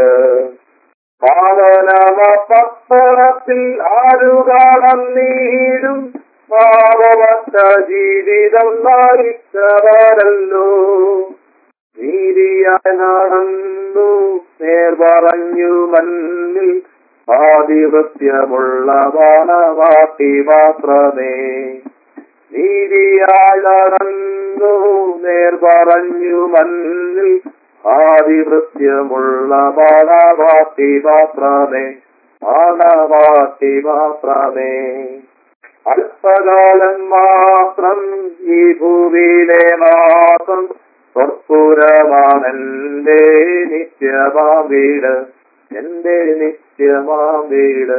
പാലനമ പത്തനത്തിൽ ആരുകാലം നീരും പാവമറ്റ ജീവിതം നായിച്ചവരല്ലോ നീതിയായി നടന്നു നേർ പറഞ്ഞു മണ്ണിൽ ആധിപത്യമുള്ള വാണവാട്ടി മാത്രമേ നീതിയായി നടന്നു നേർ പറഞ്ഞു മണ്ണിൽ ആധിപത്യമുള്ള ബാണവാട്ടി മാത്രമേ ബാണവാട്ടി മാത്രമേ അല്പകാലം മാത്രം ഈ ഭൂമിയിലെ മാസം സ്വർപ്പുരമാണെന്റെ നിത്യമാം വീട് എന്റെ നിത്യമാം വീട്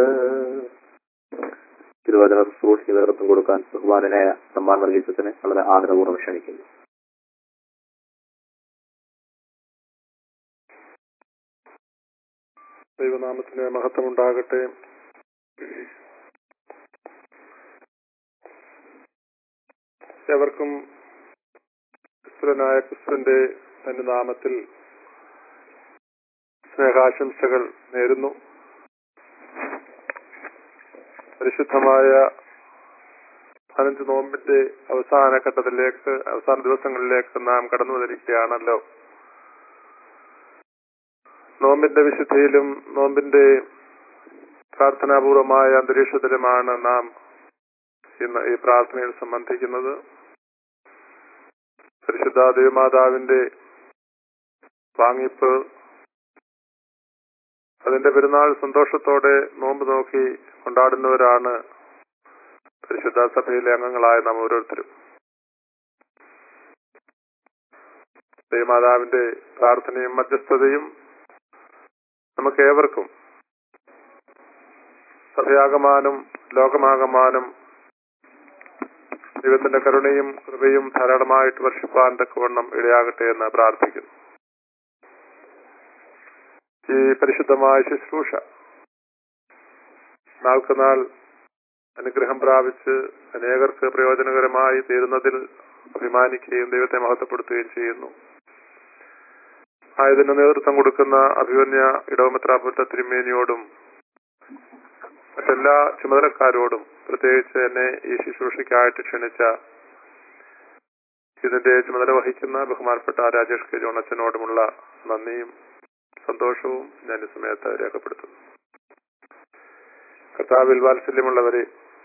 തിരുവചന സൂക്ഷിച്ച് നേതൃത്വം കൊടുക്കാൻ ബഹുമാനായ സമ്മാൻ വർഗീസത്തിനെ വളരെ ആദരപൂർവ്വം ക്ഷണിക്കുന്നു ദൈവനാമത്തിന് മഹത്വമുണ്ടാകട്ടെ എവർക്കും ക്രിസ്തുനായ ക്രിസ്തുവിന്റെ തന്റെ നാമത്തിൽ സ്നേഹാശംസകൾ നേരുന്നു പരിശുദ്ധമായ പതിനഞ്ച് നോമ്പിന്റെ അവസാന ഘട്ടത്തിലേക്ക് അവസാന ദിവസങ്ങളിലേക്ക് നാം കടന്നു വന്നിരിക്കുകയാണല്ലോ നോമ്പിന്റെ വിശുദ്ധിയിലും നോമ്പിന്റെ പ്രാർത്ഥനാപൂർവമായ അന്തരീക്ഷത്തിലുമാണ് നാം ഇന്ന് ഈ പ്രാർത്ഥനയിൽ സംബന്ധിക്കുന്നത് പരിശുദ്ധ ദേവമാതാവിന്റെ വാങ്ങിപ്പ് അതിന്റെ പെരുന്നാൾ സന്തോഷത്തോടെ നോമ്പ് നോക്കി കൊണ്ടാടുന്നവരാണ് പരിശുദ്ധ സഭയിലെ അംഗങ്ങളായ നാം ഓരോരുത്തരും ദേവമാതാവിന്റെ പ്രാർത്ഥനയും മധ്യസ്ഥതയും നമുക്ക് ഏവർക്കും സഭയാകമാനം ലോകമാകമാനം ദൈവത്തിന്റെ കരുണയും കൃപയും ധാരാളമായിട്ട് വർഷിപ്പാൻ തക്കവണ്ണം ഇടയാകട്ടെ എന്ന് പ്രാർത്ഥിക്കുന്നു ഈ പരിശുദ്ധമായ ശുശ്രൂഷ നാൾക്കുനാൾ അനുഗ്രഹം പ്രാപിച്ച് അനേകർക്ക് പ്രയോജനകരമായി തീരുന്നതിൽ അഭിമാനിക്കുകയും ദൈവത്തെ മഹത്വപ്പെടുത്തുകയും ചെയ്യുന്നു ആയതിന് നേതൃത്വം കൊടുക്കുന്ന അഭിമന്യ ഇടവമെത്രാപുത്ത തിരുമേനിയോടും മറ്റെല്ലാ ചുമതലക്കാരോടും പ്രത്യേകിച്ച് എന്നെ ഈ ശുശ്രൂഷയ്ക്കായിട്ട് ക്ഷണിച്ച ഇതിന്റെ ചുമതല വഹിക്കുന്ന ബഹുമാനപ്പെട്ട രാജേഷ് കെ ജോണച്ചനോടുമുള്ള നന്ദിയും സന്തോഷവും ഞാൻ ഈ സമയത്ത് രേഖപ്പെടുത്തുന്നു കർത്താവിൽ വാത്സല്യമുള്ളവരെ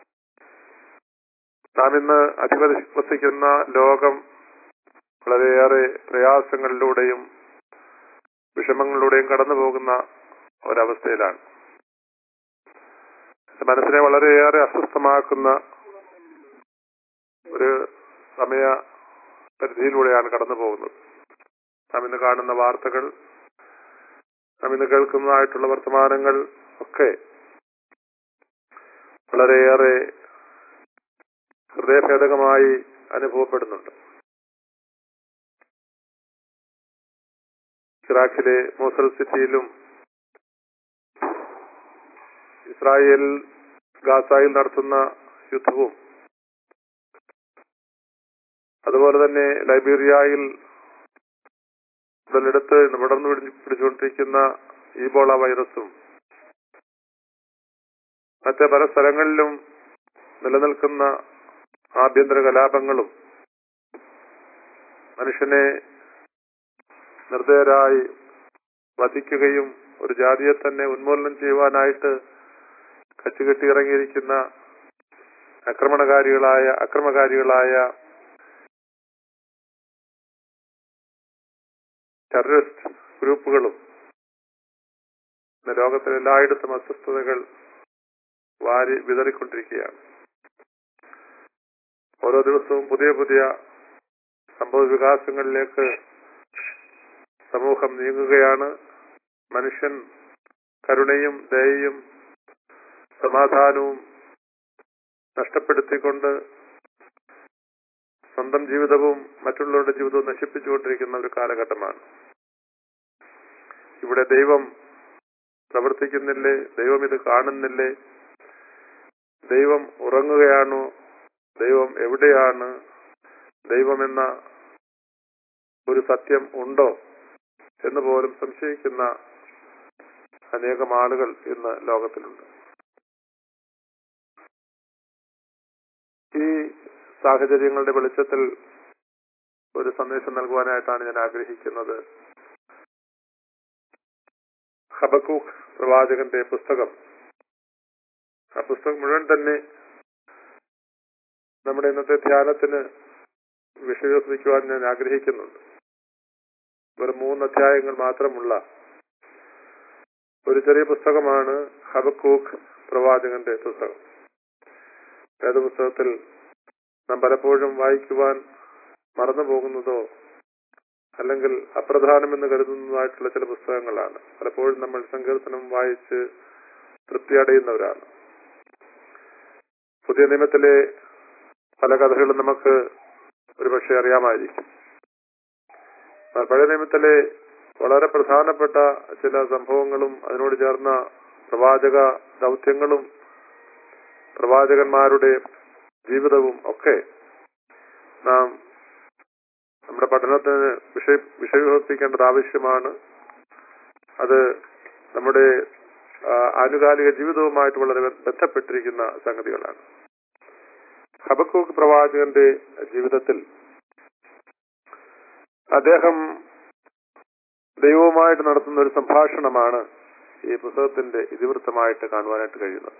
നാം ഇന്ന് അധിവസിക്കുന്ന ലോകം വളരെയേറെ പ്രയാസങ്ങളിലൂടെയും വിഷമങ്ങളിലൂടെയും കടന്നു പോകുന്ന ഒരവസ്ഥയിലാണ് മനസ്സിനെ വളരെയേറെ അസ്വസ്ഥമാക്കുന്ന ഒരു സമയ പരിധിയിലൂടെയാണ് കടന്നു പോകുന്നത് നാം ഇന്ന് കാണുന്ന വാർത്തകൾ നാം ഇന്ന് കേൾക്കുന്നതായിട്ടുള്ള വർത്തമാനങ്ങൾ ഒക്കെ വളരെയേറെ ഹൃദയഭേദകമായി അനുഭവപ്പെടുന്നുണ്ട് ഇറാഖിലെ മോസൽ സിറ്റിയിലും ഇസ്രായേൽ ഗാസായിൽ നടത്തുന്ന യുദ്ധവും അതുപോലെ തന്നെ ലൈബീരിയയിൽ ഉടലെടുത്ത് വിടർന്നു പിടിച്ചുകൊണ്ടിരിക്കുന്ന ഈബോള വൈറസും മറ്റ് പല സ്ഥലങ്ങളിലും നിലനിൽക്കുന്ന ആഭ്യന്തര കലാപങ്ങളും മനുഷ്യനെ നിർദ്ദയരായി വധിക്കുകയും ഒരു ജാതിയെ തന്നെ ഉന്മൂലനം ചെയ്യുവാനായിട്ട് കച്ചുകെട്ടി ഇറങ്ങിയിരിക്കുന്ന ആക്രമണകാരികളായ അക്രമകാരികളായ ടെററിസ്റ്റ് ഗ്രൂപ്പുകളും ഇന്ന് ലോകത്തിലെ എല്ലായിടത്തും അസ്വസ്ഥതകൾ വാരി വിതറിക്കൊണ്ടിരിക്കുകയാണ് ഓരോ ദിവസവും പുതിയ പുതിയ സംഭവ വികാസങ്ങളിലേക്ക് സമൂഹം നീങ്ങുകയാണ് മനുഷ്യൻ കരുണയും ദയയും സമാധാനവും നഷ്ടപ്പെടുത്തിക്കൊണ്ട് സ്വന്തം ജീവിതവും മറ്റുള്ളവരുടെ ജീവിതവും നശിപ്പിച്ചുകൊണ്ടിരിക്കുന്ന ഒരു കാലഘട്ടമാണ് ഇവിടെ ദൈവം പ്രവർത്തിക്കുന്നില്ലേ ദൈവം ഇത് കാണുന്നില്ലേ ദൈവം ഉറങ്ങുകയാണോ ദൈവം എവിടെയാണ് ദൈവമെന്ന ഒരു സത്യം ഉണ്ടോ എന്ന് പോലും സംശയിക്കുന്ന അനേകം ആളുകൾ ഇന്ന് ലോകത്തിലുണ്ട് ഈ സാഹചര്യങ്ങളുടെ വെളിച്ചത്തിൽ ഒരു സന്ദേശം നൽകുവാനായിട്ടാണ് ഞാൻ ആഗ്രഹിക്കുന്നത് ഹബക്കൂക്ക് പ്രവാചകന്റെ പുസ്തകം ആ പുസ്തകം മുഴുവൻ തന്നെ നമ്മുടെ ഇന്നത്തെ ധ്യാനത്തിന് വിഷയോസിക്കുവാൻ ഞാൻ ആഗ്രഹിക്കുന്നുണ്ട് വെറും മൂന്ന് അധ്യായങ്ങൾ മാത്രമുള്ള ഒരു ചെറിയ പുസ്തകമാണ് ഹബക്കൂക്ക് പ്രവാചകന്റെ പുസ്തകം വേദപുസ്തകത്തിൽ നാം പലപ്പോഴും വായിക്കുവാൻ മറന്നു പോകുന്നതോ അല്ലെങ്കിൽ അപ്രധാനമെന്ന് കരുതുന്നതായിട്ടുള്ള ചില പുസ്തകങ്ങളാണ് പലപ്പോഴും നമ്മൾ സങ്കീർത്തനം വായിച്ച് തൃപ്തി അടയുന്നവരാണ് പുതിയ നിയമത്തിലെ പല കഥകളും നമുക്ക് ഒരുപക്ഷെ അറിയാമായിരിക്കും എന്നാൽ പഴയ നിയമത്തിലെ വളരെ പ്രധാനപ്പെട്ട ചില സംഭവങ്ങളും അതിനോട് ചേർന്ന പ്രവാചക ദൗത്യങ്ങളും പ്രവാചകന്മാരുടെ ജീവിതവും ഒക്കെ നാം നമ്മുടെ പഠനത്തിന് വിഷയ വിഷയീകരിക്കേണ്ടത് ആവശ്യമാണ് അത് നമ്മുടെ ആ, ആനുകാലിക ജീവിതവുമായിട്ട് വളരെ ബന്ധപ്പെട്ടിരിക്കുന്ന സംഗതികളാണ് ഹബക്കൂക്ക് പ്രവാചകന്റെ ജീവിതത്തിൽ അദ്ദേഹം ദൈവവുമായിട്ട് നടത്തുന്ന ഒരു സംഭാഷണമാണ് ഈ പുസ്തകത്തിന്റെ ഇതിവൃത്തമായിട്ട് കാണുവാനായിട്ട് കഴിയുന്നത്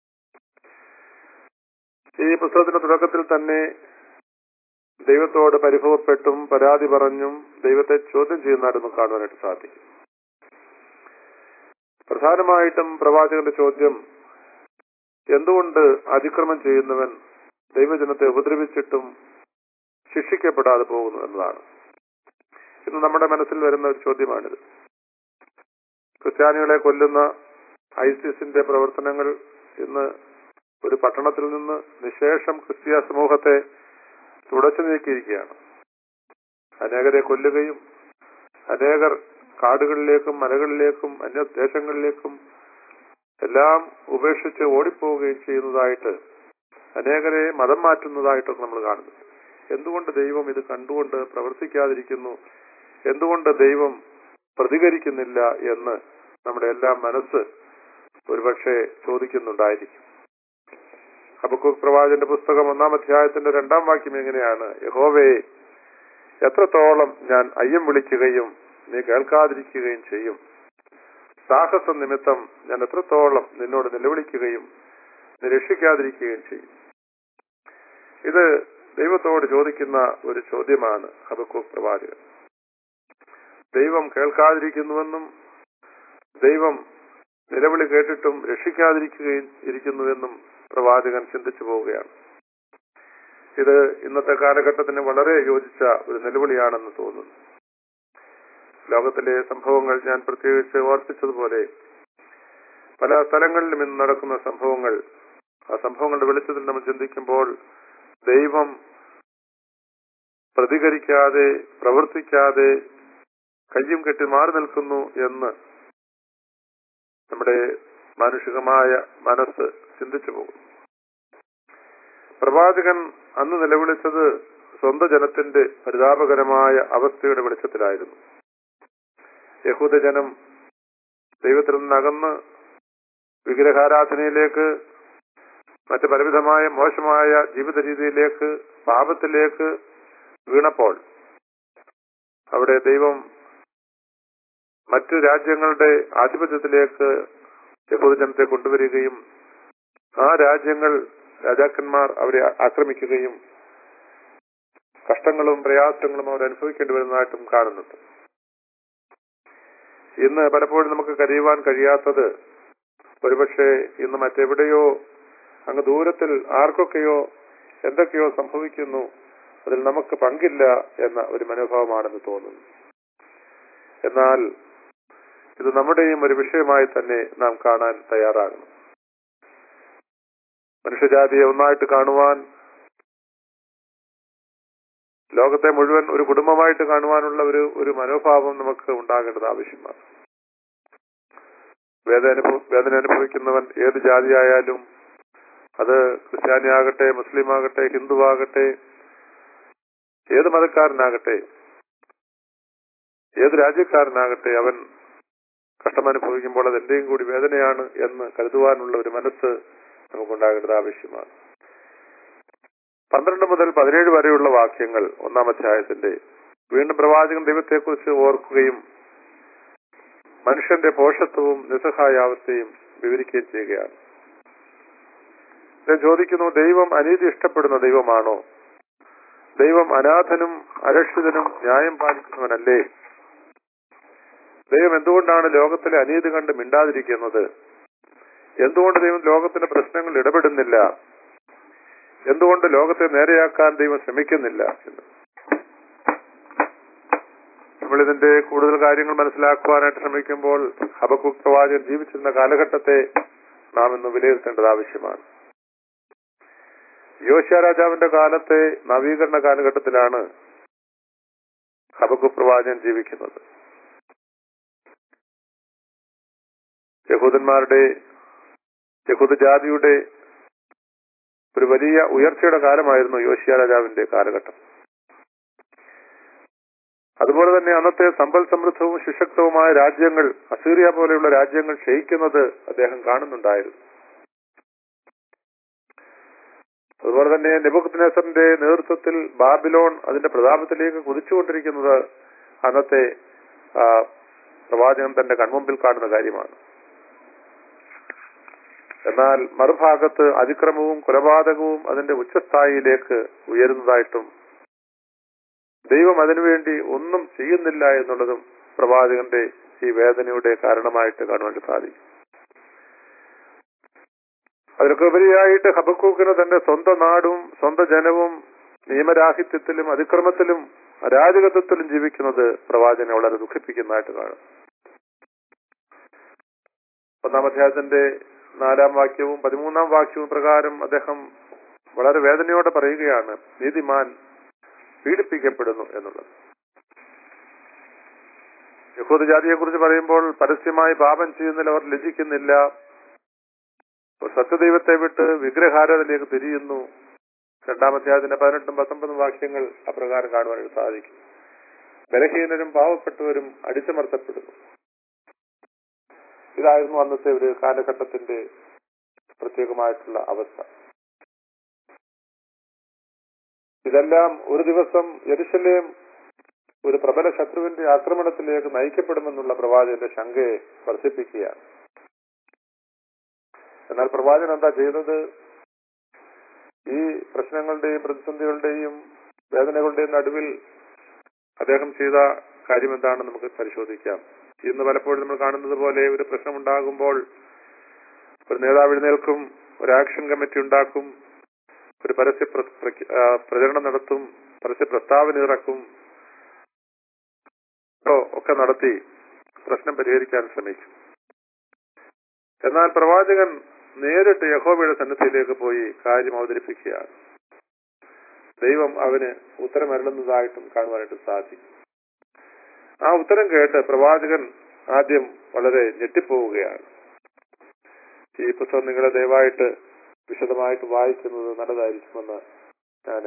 ഈ പുസ്തകത്തിന്റെ തുടക്കത്തിൽ തന്നെ ദൈവത്തോട് പരിഭവപ്പെട്ടും പരാതി പറഞ്ഞും ദൈവത്തെ ചോദ്യം ചെയ്യുന്നതായിട്ട് നമുക്ക് കാണുവാനായിട്ട് സാധിക്കും പ്രധാനമായിട്ടും പ്രവാചകന്റെ ചോദ്യം എന്തുകൊണ്ട് അതിക്രമം ചെയ്യുന്നവൻ ദൈവജനത്തെ ഉപദ്രവിച്ചിട്ടും ശിക്ഷിക്കപ്പെടാതെ പോകുന്നു എന്നതാണ് ഇന്ന് നമ്മുടെ മനസ്സിൽ വരുന്ന ഒരു ചോദ്യമാണിത് ക്രിസ്ത്യാനികളെ കൊല്ലുന്ന ഐസിസിന്റെ പ്രവർത്തനങ്ങൾ ഇന്ന് ഒരു പട്ടണത്തിൽ നിന്ന് നിശേഷം ക്രിസ്തീയ സമൂഹത്തെ തുടച്ചു നീക്കിയിരിക്കുകയാണ് അനേകരെ കൊല്ലുകയും അനേകർ കാടുകളിലേക്കും മലകളിലേക്കും അന്യദേശങ്ങളിലേക്കും എല്ലാം ഉപേക്ഷിച്ച് ഓടിപ്പോവുകയും ചെയ്യുന്നതായിട്ട് അനേകരെ മതം മാറ്റുന്നതായിട്ടൊക്കെ നമ്മൾ കാണുന്നുണ്ട് എന്തുകൊണ്ട് ദൈവം ഇത് കണ്ടുകൊണ്ട് പ്രവർത്തിക്കാതിരിക്കുന്നു എന്തുകൊണ്ട് ദൈവം പ്രതികരിക്കുന്നില്ല എന്ന് നമ്മുടെ എല്ലാം മനസ്സ് ഒരുപക്ഷെ ചോദിക്കുന്നുണ്ടായിരിക്കും ഹബക്കൂക്ക് പ്രവാചന്റെ പുസ്തകം ഒന്നാം അധ്യായത്തിന്റെ രണ്ടാം വാക്യം എങ്ങനെയാണ് യഹോവേ എത്രത്തോളം ഞാൻ അയ്യം വിളിക്കുകയും നീ കേൾക്കാതിരിക്കുകയും ചെയ്യും സാഹസ നിമിത്തം ഞാൻ എത്രത്തോളം നിന്നോട് നിലവിളിക്കുകയും നീ രക്ഷിക്കാതിരിക്കുകയും ചെയ്യും ഇത് ദൈവത്തോട് ചോദിക്കുന്ന ഒരു ചോദ്യമാണ് ഹബക്കൂക്ക് പ്രവാചകൻ ദൈവം കേൾക്കാതിരിക്കുന്നുവെന്നും ദൈവം നിലവിളി കേട്ടിട്ടും രക്ഷിക്കാതിരിക്കുകയും ഇരിക്കുന്നുവെന്നും പ്രവാചകൻ ചിന്തിച്ചു പോവുകയാണ് ഇത് ഇന്നത്തെ കാലഘട്ടത്തിന് വളരെ യോജിച്ച ഒരു നിലവിളിയാണെന്ന് തോന്നുന്നു ലോകത്തിലെ സംഭവങ്ങൾ ഞാൻ പ്രത്യേകിച്ച് ഓർപ്പിച്ചതുപോലെ പല സ്ഥലങ്ങളിലും ഇന്ന് നടക്കുന്ന സംഭവങ്ങൾ ആ സംഭവങ്ങളുടെ വെളിച്ചത്തിൽ നമ്മൾ ചിന്തിക്കുമ്പോൾ ദൈവം പ്രതികരിക്കാതെ പ്രവർത്തിക്കാതെ കയ്യും കെട്ടി മാറി നിൽക്കുന്നു എന്ന് നമ്മുടെ മാനുഷികമായ മനസ്സ് ചിന്തിച്ചു പോകും പ്രവാചകൻ അന്ന് നിലവിളിച്ചത് സ്വന്തം ജനത്തിന്റെ പരിതാപകരമായ അവസ്ഥയുടെ വെളിച്ചത്തിലായിരുന്നു യഹൂദജനം ദൈവത്തിൽ നിന്നകന്ന് വിഗ്രഹാരാധനയിലേക്ക് മറ്റ് പലവിധമായ മോശമായ ജീവിത രീതിയിലേക്ക് പാപത്തിലേക്ക് വീണപ്പോൾ അവിടെ ദൈവം മറ്റു രാജ്യങ്ങളുടെ ആധിപത്യത്തിലേക്ക് യഹൂദജനത്തെ കൊണ്ടുവരികയും ആ രാജ്യങ്ങൾ രാജാക്കന്മാർ അവരെ ആക്രമിക്കുകയും കഷ്ടങ്ങളും പ്രയാസങ്ങളും അവർ അനുഭവിക്കേണ്ടി വരുന്നതായിട്ടും കാണുന്നുണ്ട് ഇന്ന് പലപ്പോഴും നമുക്ക് കരയുവാൻ കഴിയാത്തത് ഒരുപക്ഷെ ഇന്ന് മറ്റെവിടെയോ അങ്ങ് ദൂരത്തിൽ ആർക്കൊക്കെയോ എന്തൊക്കെയോ സംഭവിക്കുന്നു അതിൽ നമുക്ക് പങ്കില്ല എന്ന ഒരു മനോഭാവമാണെന്ന് തോന്നുന്നു എന്നാൽ ഇത് നമ്മുടെയും ഒരു വിഷയമായി തന്നെ നാം കാണാൻ തയ്യാറാകണം മനുഷ്യജാതിയെ ഒന്നായിട്ട് കാണുവാൻ ലോകത്തെ മുഴുവൻ ഒരു കുടുംബമായിട്ട് കാണുവാനുള്ള ഒരു ഒരു മനോഭാവം നമുക്ക് ഉണ്ടാകേണ്ടത് ആവശ്യമാണ് വേദന അനുഭവ വേദന അനുഭവിക്കുന്നവൻ ഏത് ജാതിയായാലും അത് ക്രിസ്ത്യാനിയാകട്ടെ മുസ്ലിം ആകട്ടെ ഹിന്ദു ആകട്ടെ ഏത് മതക്കാരനാകട്ടെ ഏത് രാജ്യക്കാരനാകട്ടെ അവൻ കഷ്ടമനുഭവിക്കുമ്പോൾ അത് എന്റെയും കൂടി വേദനയാണ് എന്ന് കരുതുവാനുള്ള ഒരു മനസ്സ് നമുക്കുണ്ടാകേണ്ടത് ആവശ്യമാണ് പന്ത്രണ്ട് മുതൽ പതിനേഴ് വരെയുള്ള വാക്യങ്ങൾ ഒന്നാം അധ്യായത്തിന്റെ വീണ്ടും പ്രവാചകൻ ദൈവത്തെക്കുറിച്ച് ഓർക്കുകയും മനുഷ്യന്റെ പോഷത്വവും നിസ്സഹായാവസ്ഥയും വിവരിക്കുകയും ചെയ്യുകയാണ് ഞാൻ ചോദിക്കുന്നു ദൈവം അനീതി ഇഷ്ടപ്പെടുന്ന ദൈവമാണോ ദൈവം അനാഥനും അരക്ഷിതനും ന്യായം പാലിക്കുന്നവനല്ലേ ദൈവം എന്തുകൊണ്ടാണ് ലോകത്തിലെ അനീതി കണ്ട് മിണ്ടാതിരിക്കുന്നത് എന്തുകൊണ്ട് ദൈവം ലോകത്തിന്റെ പ്രശ്നങ്ങളിൽ ഇടപെടുന്നില്ല എന്തുകൊണ്ട് ലോകത്തെ നേരെയാക്കാൻ ദൈവം ശ്രമിക്കുന്നില്ല എന്ന് നമ്മൾ ഇതിന്റെ കൂടുതൽ കാര്യങ്ങൾ മനസ്സിലാക്കുവാനായിട്ട് ശ്രമിക്കുമ്പോൾ ഹബക്കുക് പ്രവാചകൻ ജീവിച്ചിരുന്ന കാലഘട്ടത്തെ നാം ഇന്ന് വിലയിരുത്തേണ്ടത് ആവശ്യമാണ് യോശ്യ രാജാവിന്റെ കാലത്തെ നവീകരണ കാലഘട്ടത്തിലാണ് ഹബക്കു പ്രവാചകൻ ജീവിക്കുന്നത് യഹൂദന്മാരുടെ യഹൂദ ജാതിയുടെ ഒരു വലിയ ഉയർച്ചയുടെ കാലമായിരുന്നു യോശിയ രാജാവിന്റെ കാലഘട്ടം അതുപോലെ തന്നെ അന്നത്തെ സമ്പൽ സമൃദ്ധവും സുശക്തവുമായ രാജ്യങ്ങൾ അസീറിയ പോലെയുള്ള രാജ്യങ്ങൾ ക്ഷയിക്കുന്നത് അദ്ദേഹം കാണുന്നുണ്ടായിരുന്നു അതുപോലെ തന്നെ നെബുക്കദ്നേസറിന്റെ നേതൃത്വത്തിൽ ബാബിലോൺ അതിന്റെ പ്രതാപത്തിലേക്ക് കുതിച്ചുകൊണ്ടിരിക്കുന്നത് അന്നത്തെ ആ, പ്രവാചകൻ തന്റെ കൺമുമ്പിൽ കാണുന്ന കാര്യമാണ് എന്നാൽ മറുഭാഗത്ത് അതിക്രമവും കൊലപാതകവും അതിന്റെ ഉച്ചസ്ഥായിയിലേക്ക് ഉയരുന്നതായിട്ടും ദൈവം അതിനുവേണ്ടി ഒന്നും ചെയ്യുന്നില്ല എന്നുള്ളതും പ്രവാചകന്റെ ഈ വേദനയുടെ കാരണമായിട്ട് കാണുവാൻ സാധിക്കും അതിലൊക്കെ ഉപരിയായിട്ട് ഹബക്കൂക്കിന് തന്റെ സ്വന്തം നാടും സ്വന്തം ജനവും നിയമരാഹിത്യത്തിലും അതിക്രമത്തിലും അരാജകത്വത്തിലും ജീവിക്കുന്നത് പ്രവാചകനെ വളരെ ദുഃഖിപ്പിക്കുന്നതായിട്ട് കാണും ഒന്നാം അധ്യായത്തിന്റെ നാലാം വാക്യവും പതിമൂന്നാം വാക്യവും പ്രകാരം അദ്ദേഹം വളരെ വേദനയോടെ പറയുകയാണ് നീതിമാൻ പീഡിപ്പിക്കപ്പെടുന്നു എന്നുള്ളത് യഹൂദ ജാതിയെ കുറിച്ച് പറയുമ്പോൾ പരസ്യമായി പാപം ചെയ്യുന്നതിൽ അവർ ലജിക്കുന്നില്ല അവർ സത്യദൈവത്തെ വിട്ട് വിഗ്രഹാരാധനയിലേക്ക് തിരിയുന്നു രണ്ടാമധ്യായത്തിന്റെ പതിനെട്ടും പത്തൊമ്പതും വാക്യങ്ങൾ അപ്രകാരം കാണുവാനായിട്ട് സാധിക്കും ബലഹീനരും പാവപ്പെട്ടവരും അടിച്ചമർത്തപ്പെടുന്നു ഇതായിരുന്നു അന്നത്തെ ഒരു കാലഘട്ടത്തിന്റെ പ്രത്യേകമായിട്ടുള്ള അവസ്ഥ ഇതെല്ലാം ഒരു ദിവസം യെരുശലേം ഒരു പ്രബല ശത്രുവിന്റെ ആക്രമണത്തിലേക്ക് നയിക്കപ്പെടുമെന്നുള്ള പ്രവാചകന്റെ ശങ്കയെ വർദ്ധിപ്പിക്കുകയാണ് എന്നാൽ പ്രവാചകൻ എന്താ ചെയ്തത് ഈ പ്രശ്നങ്ങളുടെയും പ്രതിസന്ധികളുടെയും വേദനകളുടെയും നടുവിൽ അദ്ദേഹം ചെയ്ത കാര്യം എന്താണെന്ന് നമുക്ക് പരിശോധിക്കാം ഇന്ന് പലപ്പോഴും നമ്മൾ കാണുന്നത് പോലെ ഒരു പ്രശ്നമുണ്ടാകുമ്പോൾ ഒരു നേതാവ് എഴുന്നേൽക്കും ഒരു ആക്ഷൻ കമ്മിറ്റി ഉണ്ടാക്കും ഒരു പരസ്യ പ്ര- പ്രഖ്യ- ആ, പ്രചരണം നടത്തും പരസ്യ പ്രസ്താവന ഇറക്കും ഓ, ഒക്കെ നടത്തി പ്രശ്നം പരിഹരിക്കാൻ ശ്രമിക്കും എന്നാൽ പ്രവാചകൻ നേരിട്ട് യഹോബയുടെ സന്നിധിയിലേക്ക് പോയി കാര്യം അവതരിപ്പിക്കുകയാണ് ദൈവം അവന് ഉത്തരം അരുളുന്നതായിട്ടും കാണുവാനായിട്ട് സാധിക്കും ആ ഉത്തരം കേട്ട് പ്രവാചകൻ ആദ്യം വളരെ ഞെട്ടിപ്പോവുകയാണ് ഈ പുസ്തകം നിങ്ങളെ ദയവായിട്ട് വിശദമായിട്ട് വായിക്കുന്നത് നല്ലതായിരിക്കുമെന്ന് ഞാൻ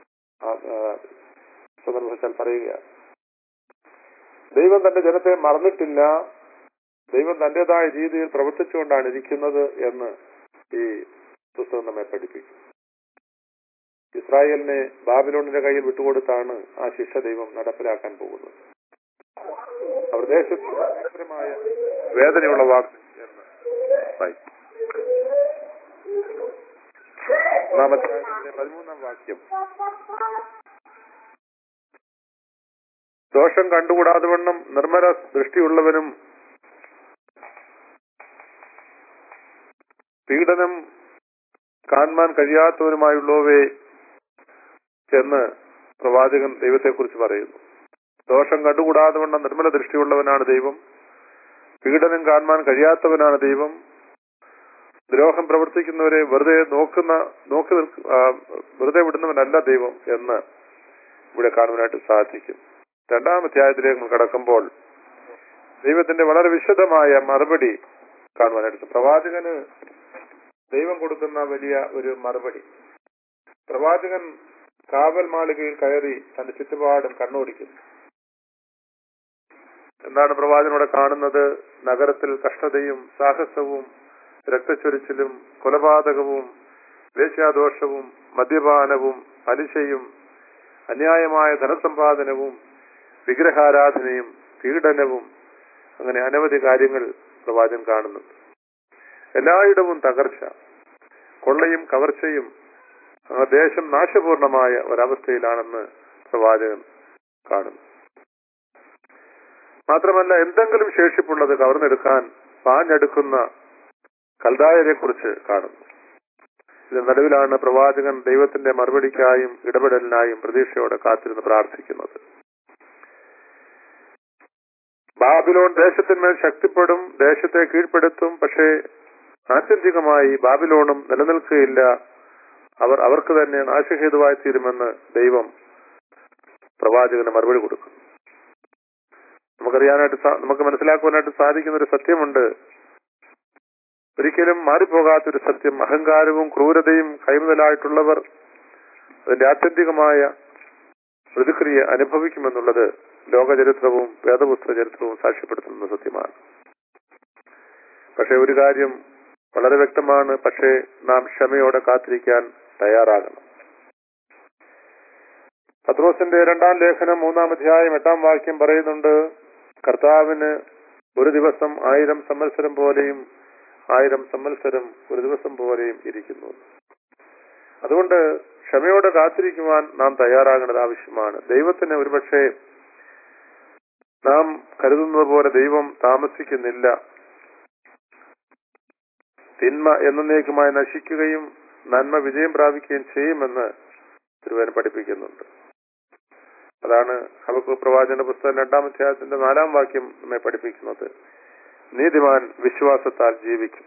സന്ദർഭത്താൽ പറയുകയാണ് ദൈവം തന്റെ ജനത്തെ മറന്നിട്ടില്ല ദൈവം തന്റേതായ രീതിയിൽ പ്രവർത്തിച്ചുകൊണ്ടാണ് ഇരിക്കുന്നത് എന്ന് ഈ പുസ്തകം നമ്മെ പഠിപ്പിക്കും ഇസ്രായേലിനെ ബാബിലോണിന്റെ കയ്യിൽ വിട്ടുകൊടുത്താണ് ആ ശിക്ഷ ദൈവം നടപ്പിലാക്കാൻ പോകുന്നത് അവർ ദേശത്ത് ഭയങ്കരമായ വേദനയുള്ള വാക്ക് എന്ന് വായിക്കും. ഒന്നാമത്തെ അധ്യായത്തിന്റെ പതിമൂന്നാം വാക്യം ദോഷം കണ്ടുകൂടാതെ വണ്ണം നിർമ്മല ദൃഷ്ടിയുള്ളവനും പീഡനം കാണുവാൻ കഴിയാത്തവനുമായുള്ളവേ എന്ന് പ്രവാചകൻ ദൈവത്തെക്കുറിച്ച് പറയുന്നു ദോഷം കണ്ടുകൂടാതെ വണ്ണം നിർമ്മല ദൃഷ്ടിയുള്ളവനാണ് ദൈവം പീഡനം കാണുവാൻ കഴിയാത്തവനാണ് ദൈവം ദ്രോഹം പ്രവർത്തിക്കുന്നവരെ വെറുതെ നോക്കുന്ന നോക്കി നിൽക്ക ആ, വെറുതെ വിടുന്നവനല്ല ദൈവം എന്ന് ഇവിടെ കാണുവാനായിട്ട് സാധിക്കും രണ്ടാം അധ്യായത്തിലേക്ക് നമ്മൾ കടക്കുമ്പോൾ ദൈവത്തിന്റെ വളരെ വിശദമായ മറുപടി കാണുവാനായിട്ട് പ്രവാചകന് ദൈവം കൊടുക്കുന്ന വലിയ ഒരു മറുപടി പ്രവാചകൻ കാവൽ മാളികയിൽ കയറി തന്റെ ചുറ്റുപാടും കണ്ണോടിക്കുന്നു എന്താണ് പ്രവാചകൻ ഇവിടെ കാണുന്നത് നഗരത്തിൽ കഷ്ടതയും സാഹസവും രക്തച്ചൊരിച്ചിലും കൊലപാതകവും വേശ്യാദോഷവും മദ്യപാനവും പലിശയും അന്യായമായ ധനസമ്പാദനവും വിഗ്രഹാരാധനയും പീഡനവും അങ്ങനെ അനവധി കാര്യങ്ങൾ പ്രവാചകൻ കാണുന്നുണ്ട് എല്ലായിടവും തകർച്ച കൊള്ളയും കവർച്ചയും ആ ദേശം നാശപൂർണമായ ഒരവസ്ഥയിലാണെന്ന് പ്രവാചകൻ കാണുന്നു മാത്രമല്ല എന്തെങ്കിലും ശേഷിപ്പുള്ളത് കവർന്നെടുക്കാൻ പാഞ്ഞെടുക്കുന്ന കൽദായരെ കുറിച്ച് കാണുന്നു ഇതിന് നടുവിലാണ് പ്രവാചകൻ ദൈവത്തിന്റെ മറുപടിക്കായും ഇടപെടലിനായും പ്രതീക്ഷയോടെ കാത്തിരുന്ന് പ്രാർത്ഥിക്കുന്നത് ബാബിലോൺ ദേശത്തിന്മേൽ ശക്തിപ്പെടും ദേശത്തെ കീഴ്പ്പെടുത്തും പക്ഷേ ആത്യന്തികമായി ബാബിലോണും നിലനിൽക്കുകയില്ല അവർ അവർക്ക് തന്നെ നാശഹേതുവായി തീരുമെന്ന് ദൈവം പ്രവാചകന് മറുപടി കൊടുക്കും നമുക്കറിയാനായിട്ട് സാ- നമുക്ക് മനസ്സിലാക്കുവാനായിട്ട് സാധിക്കുന്ന ഒരു സത്യമുണ്ട് ഒരിക്കലും മാറിപ്പോകാത്തൊരു സത്യം അഹങ്കാരവും ക്രൂരതയും കൈമുതലായിട്ടുള്ളവർ അതിന്റെ ആത്യന്തികമായ പ്രതിക്രിയ അനുഭവിക്കുമെന്നുള്ളത് ലോകചരിത്രവും വേദപുസ്തക ചരിത്രവും സാക്ഷ്യപ്പെടുത്തുന്ന സത്യമാണ് പക്ഷെ ഒരു കാര്യം വളരെ വ്യക്തമാണ് പക്ഷേ നാം ക്ഷമയോടെ കാത്തിരിക്കാൻ തയ്യാറാകണം പത്രോസിന്റെ രണ്ടാം ലേഖനം മൂന്നാം അധ്യായം എട്ടാം വാക്യം പറയുന്നുണ്ട് കർത്താവിന് ഒരു ദിവസം ആയിരം സംവത്സരം പോലെയും ആയിരം സംവത്സരം ഒരു ദിവസം പോലെയും ഇരിക്കുന്നു അതുകൊണ്ട് ക്ഷമയോടെ കാത്തിരിക്കുവാൻ നാം തയ്യാറാകേണ്ടത് ആവശ്യമാണ് ദൈവത്തിന് ഒരുപക്ഷെ നാം കരുതുന്നത് പോലെ ദൈവം താമസിക്കുന്നില്ല തിന്മ എന്നേക്കുമായി നശിക്കുകയും നന്മ വിജയം പ്രാപിക്കുകയും ചെയ്യുമെന്ന് തിരുവേദന പഠിപ്പിക്കുന്നുണ്ട് അതാണ് ഹബക്കു പ്രവാചന പുസ്തകം രണ്ടാം അധ്യായത്തിന്റെ നാലാം വാക്യം നമ്മെ പഠിപ്പിക്കുന്നത് നീതിമാൻ വിശ്വാസത്താൽ ജീവിക്കും